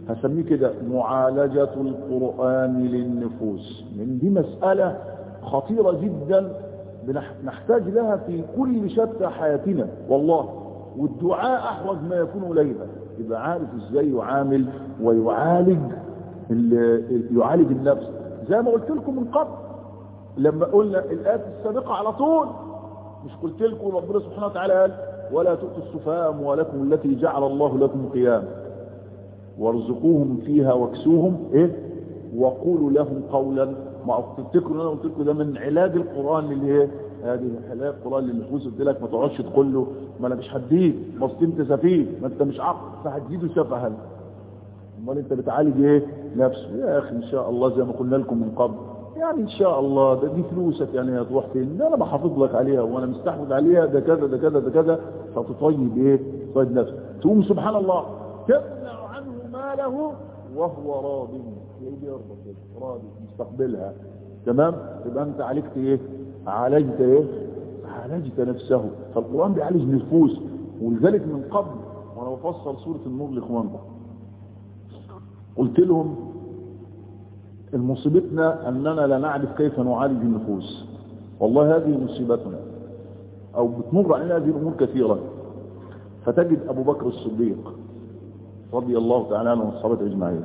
A: هسميه كده معالجة القرآن للنفوس من دي مسألة خطيرة جدا نحتاج لها في كل شتى حياتنا والله والدعاء أحوج ما يكون إليها يبقى عارف ازاي يعامل ويعالج يعالج النفس زي ما قلت لكم من قبل لما قلنا الآيات السابقة على طول مش قلت لكم ربنا سبحانه وتعالى قال ولا تؤتوا السفهاء أموالكم التي جعل الله لكم قيام وارزقوهم فيها واكسوهم ايه وقولوا لهم قولا ما تفتكروا انا قلت لكم ده من علاج القران للايه هذه علاج القران للنفوس قلت لك ما تقعدش تقول له ما انا مش هديك بس انت سفيه ما انت مش عقل فهتزيده سفها امال انت بتعالج ايه نفسه يا اخي ان شاء الله زي ما قلنا لكم من قبل يعني ان شاء الله ده دي فلوسك يعني هتروح فين ده انا بحافظ لك عليها وانا مستحوذ عليها ده كذا ده كذا ده كذا فتطيب ايه طيب نفسك تقوم سبحان الله تمنع عنه ماله وهو راض يجي يرضى كده راضي مستقبلها تمام يبقى انت عالجت ايه عالجت ايه عالجت نفسه فالقران بيعالج النفوس ولذلك من قبل وانا بفسر سوره النور لاخواننا قلت لهم المصيبتنا اننا لا نعرف كيف نعالج النفوس والله هذه مصيبتنا او بتمر علينا هذه الامور كثيرا فتجد ابو بكر الصديق رضي الله تعالى عنه والصحابه اجمعين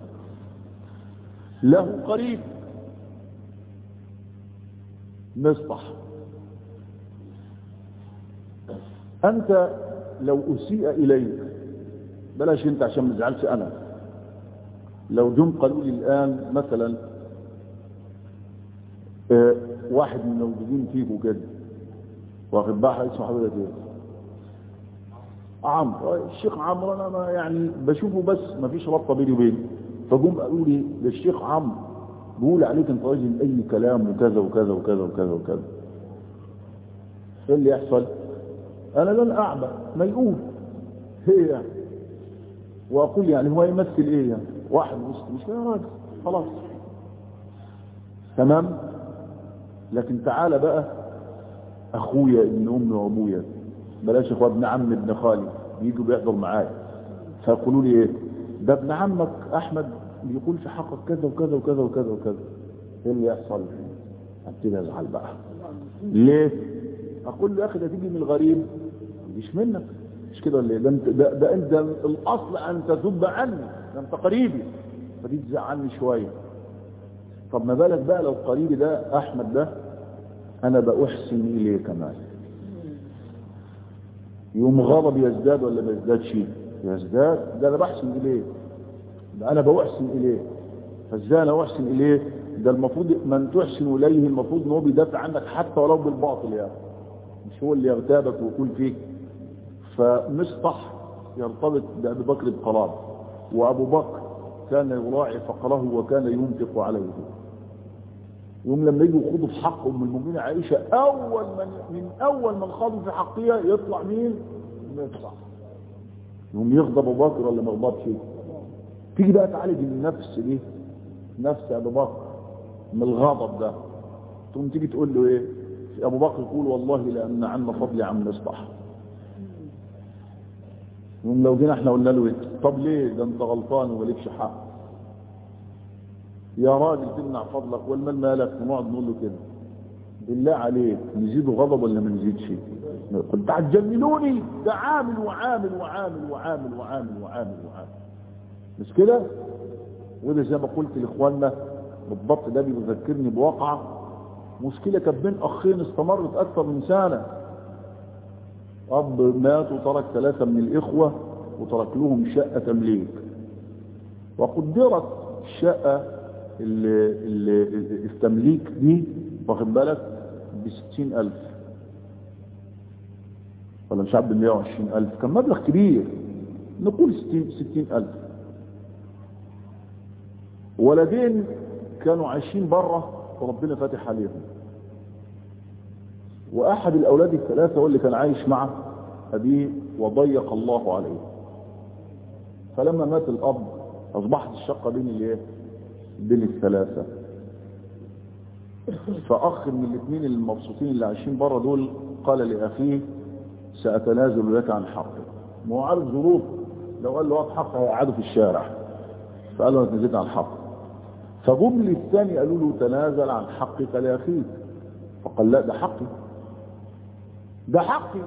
A: له قريب مصطح انت لو اسيء اليك بلاش انت عشان ما تزعلش انا لو جم قالوا لي الان مثلا اه واحد من الموجودين فيكم كده واخد بحر اسمه حضرتك ايه عمرو الشيخ عمرو انا ما يعني بشوفه بس ما فيش رابطه بيني وبينه فجم قالوا لي ده الشيخ عمرو بيقول عليك انت راجل اي كلام وكذا وكذا وكذا وكذا وكذا ايه اللي يحصل انا لن اعبى ما يقول هي يعني واقول يعني هو يمثل ايه يعني واحد وسط مش يا راجل خلاص تمام لكن تعالى بقى اخويا ابن امي وابويا بلاش اخويا ابن عم ابن خالي بيجوا بيحضر معايا فيقولوا لي ايه ده ابن عمك احمد بيقول في حقك كذا وكذا وكذا وكذا وكذا ايه اللي يحصل ابتدي ازعل بقى ليه اقول له يا اخي ده تيجي من الغريب مش منك مش كده ولا ده انت ده, ده انت الاصل ان تذب عني ده انت قريبي فدي تزعلني شويه طب ما بالك بقى لو قريبي ده احمد ده انا باحسن اليه كمان يوم غضب يزداد ولا ما يزدادش يزداد ده انا بحسن اليه ده انا بأحسن اليه فازاي انا احسن اليه ده المفروض من تحسن اليه المفروض ان هو بيدافع عنك حتى ولو بالباطل يعني مش هو اللي يغتابك ويقول فيك فمصطح يرتبط بأبي بكر بقرار وأبو بكر كان يراعي فقره وكان ينفق عليه يوم لما يجوا يخوضوا في حق ام المؤمنين عائشه اول من من اول من خاضوا في حقها يطلع مين؟ مصطح يوم يغضب ابو بكر ولا ما يغضبش تيجي بقى تعالج النفس دي نفس ابو بكر من الغضب ده تقوم تيجي تقول له ايه ابو بكر يقول والله لان عنا فضلي عن مصطح يوم لو جينا احنا قلنا له ايه طب ليه ده انت غلطان ومالكش حق يا راجل تمنع فضلك والمال مالك ونقعد نقول له كده بالله عليك نزيده غضب ولا ما نزيدش كنت هتجننوني ده عامل وعامل وعامل وعامل وعامل وعامل وعامل مش كده وده زي ما قلت لاخواننا بالضبط ده بيذكرني بواقعه مشكله كانت بين اخين استمرت اكثر من سنه اب مات وترك ثلاثه من الاخوه وترك لهم شقه تمليك وقدرت الشقه اللي اللي التمليك دي واخد بالك ب 60000 ولا مش عارف ب 120000 كان مبلغ كبير نقول 60 60000 ولدين كانوا عايشين بره وربنا فاتح عليهم واحد الاولاد الثلاثه هو اللي كان عايش مع ابيه وضيق الله عليه فلما مات الاب اصبحت الشقه بين الايه بين الثلاثه فاخ من الاثنين المبسوطين اللي عايشين بره دول قال لاخيه ساتنازل لك عن حقك ما هو عارف ظروفه لو قال له هات حقه هيقعده في الشارع فقال له تنزلت عن حق فجم للثاني قالوا له تنازل عن حقك لاخيك فقال لا ده حقي ده حقي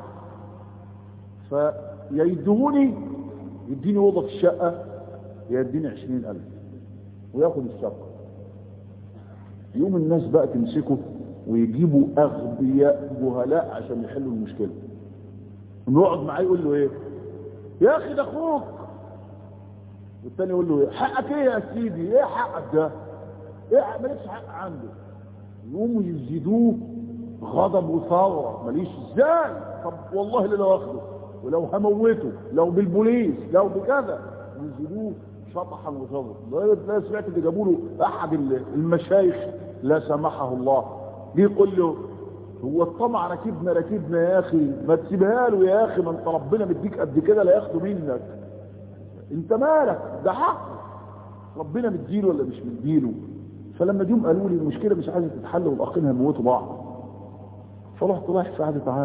A: فيدهوني يديني اوضه في الشقه يديني عشرين ألف وياخد الشقه يوم الناس بقى تمسكه ويجيبوا اغبياء جهلاء عشان يحلوا المشكله نقعد معاه يقول له ايه يا اخي ده اخوك والتاني يقول له ايه حقك ايه يا سيدي ايه حقك ده ايه مالكش حق عنده يقوموا يزيدوه غضب وثوره ماليش ازاي طب والله اللي لو اخده ولو هموته لو بالبوليس لو بكذا يزيدوه شطحا وثوره لا سمعت اللي جابوا له احد المشايخ لا سمحه الله جه يقول له هو الطمع راكبنا راكبنا يا اخي ما تسيبها له يا اخي ما انت ربنا مديك قد كده لا ياخده منك انت مالك ده حق ربنا مديله ولا مش مديله فلما جم قالوا لي المشكله مش عايزه تتحل والاخين هيموتوا بعض فرحت رايح في قعده تعالى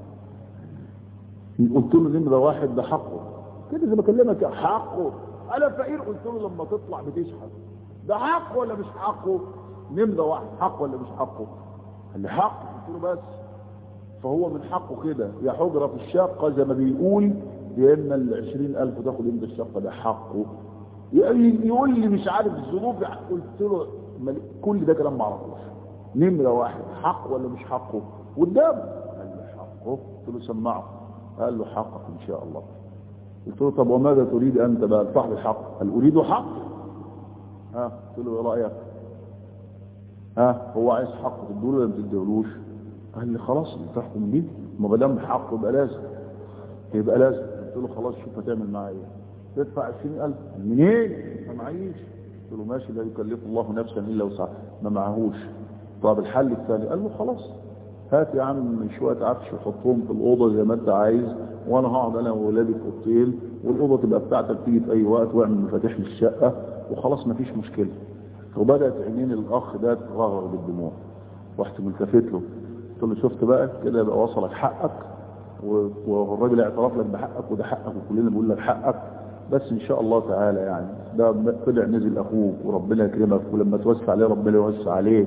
A: قلت له نمره واحد ده حقه كده زي ما بكلمك حقه انا فقير قلت له لما تطلع بتشحت ده حقه ولا مش حقه نمره واحد حقه ولا مش حقه قال لي حقه قلت له بس فهو من حقه كده يا حجره في الشقه زي ما بيقول يا اما ال 20000 تاخد انت الشقه ده حقه يقول لي مش عارف الظروف قلت له كل ده كلام ما اعرفوش نمره واحد حق ولا مش حقه قدامه قال لي حقه قلت له سمعه قال له حقك ان شاء الله قلت له طب وماذا تريد انت بقى صاحب الحق قال اريد حق ها قلت له ايه رايك ها هو عايز حقه تديله ولا ما تديهولوش قال لي خلاص انت تحكم بيه ما دام حقه يبقى لازم يبقى لازم قلت له خلاص شوف هتعمل معايا ايه تدفع 20000 منين ما معيش قلت له ماشي لا يكلف الله نفسا الا وسعها ما معهوش طب الحل الثاني قال له خلاص هات يا عم شويه عفش وحطهم في الاوضه زي ما انت عايز وانا هقعد انا وولادي في اوضتين والاوضه تبقى بتاعتك تيجي في اي وقت واعمل مفاتيح للشقه وخلاص ما فيش مشكله وبدات عينين الاخ ده تغرغر بالدموع رحت ملتفت له قلت له شفت بقى كده يبقى وصلك حقك والراجل اعترف لك بحقك وده حقك وكلنا بنقول لك حقك بس ان شاء الله تعالى يعني ده طلع نزل اخوك وربنا يكرمك ولما توسع عليه ربنا يوسع عليه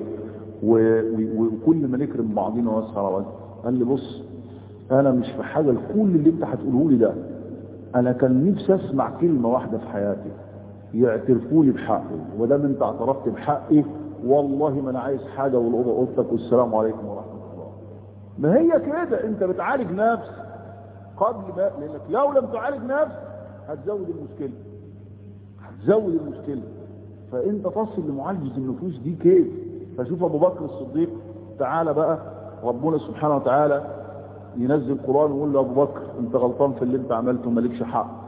A: وكل ما نكرم بعضينا واسع على قال لي بص انا مش في حاجه لكل اللي انت هتقوله لي ده انا كان نفسي اسمع كلمه واحده في حياتي يعترفوا لي بحقي ودام انت اعترفت بحقي والله ما انا عايز حاجه والاوضه اوضتك والسلام عليكم ورحمه الله ما هي كده انت بتعالج نفس قبل ما لانك لو لم تعالج نفس هتزود المشكله هتزود المشكله فانت تصل لمعالجه النفوس دي كيف فشوف ابو بكر الصديق تعالى بقى ربنا سبحانه وتعالى ينزل القران ويقول له ابو بكر انت غلطان في اللي انت عملته مالكش حق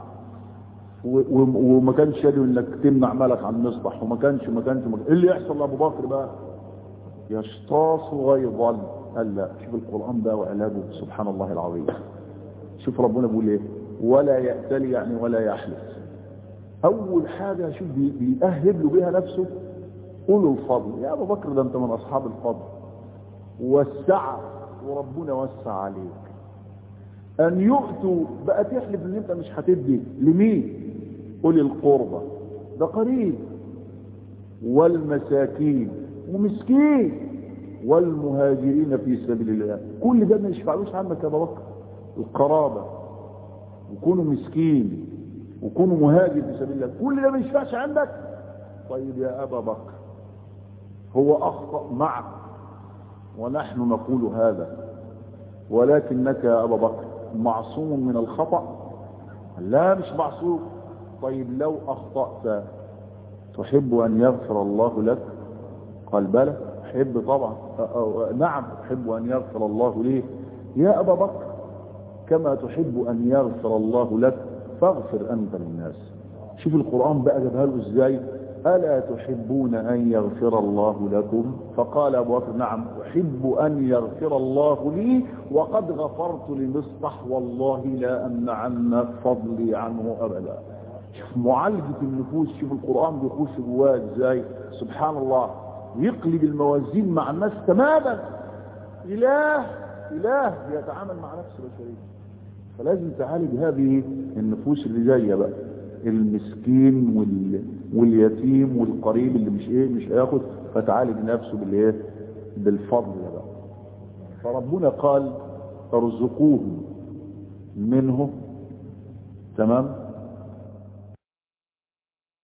A: وما كانش يدري انك تمنع مالك عن مصبح وما كانش وما كانش ايه اللي يحصل لابو بكر بقى يشتاص غيظا قال لا شوف القران بقى وعلاجه سبحان الله العظيم شوف ربنا بيقول ايه ولا يأتلي يعني ولا يحلف اول حاجه شوف بيأهب له بها نفسه قولوا الفضل يا ابو بكر ده انت من اصحاب الفضل والسعه وربنا وسع عليك ان يؤتوا بقى تحلف ان انت مش هتدي لمين قول القربة ده قريب والمساكين ومسكين والمهاجرين في سبيل الله كل ده ما يشفعلوش عنك يا ابو بكر القرابه وكونوا مسكين وكونوا مهاجر في سبيل الله كل ده ما يشفعش عندك طيب يا ابا بكر هو اخطا معك ونحن نقول هذا ولكنك يا ابا بكر معصوم من الخطأ لا مش معصوم طيب لو اخطأت تحب ان يغفر الله لك قال بلى احب طبعا نعم احب ان يغفر الله لي يا ابا بكر كما تحب ان يغفر الله لك فاغفر انت للناس شوف القرآن بقى جابها له ازاي ألا تحبون أن يغفر الله لكم فقال أبو بكر نعم أحب أن يغفر الله لي وقد غفرت لمصطح والله لا أمنعن فضلي عنه أبدا شوف معالجة النفوس شوف القرآن بيخش جواه ازاي سبحان الله يقلب الموازين مع الناس تماما إله إله بيتعامل مع نفس البشرية فلازم تعالج هذه النفوس اللي جاية بقى المسكين وال... واليتيم والقريب اللي مش ايه مش هياخد فتعالج نفسه بالايه بالفضل ده بقى فربنا قال ارزقوهم منه تمام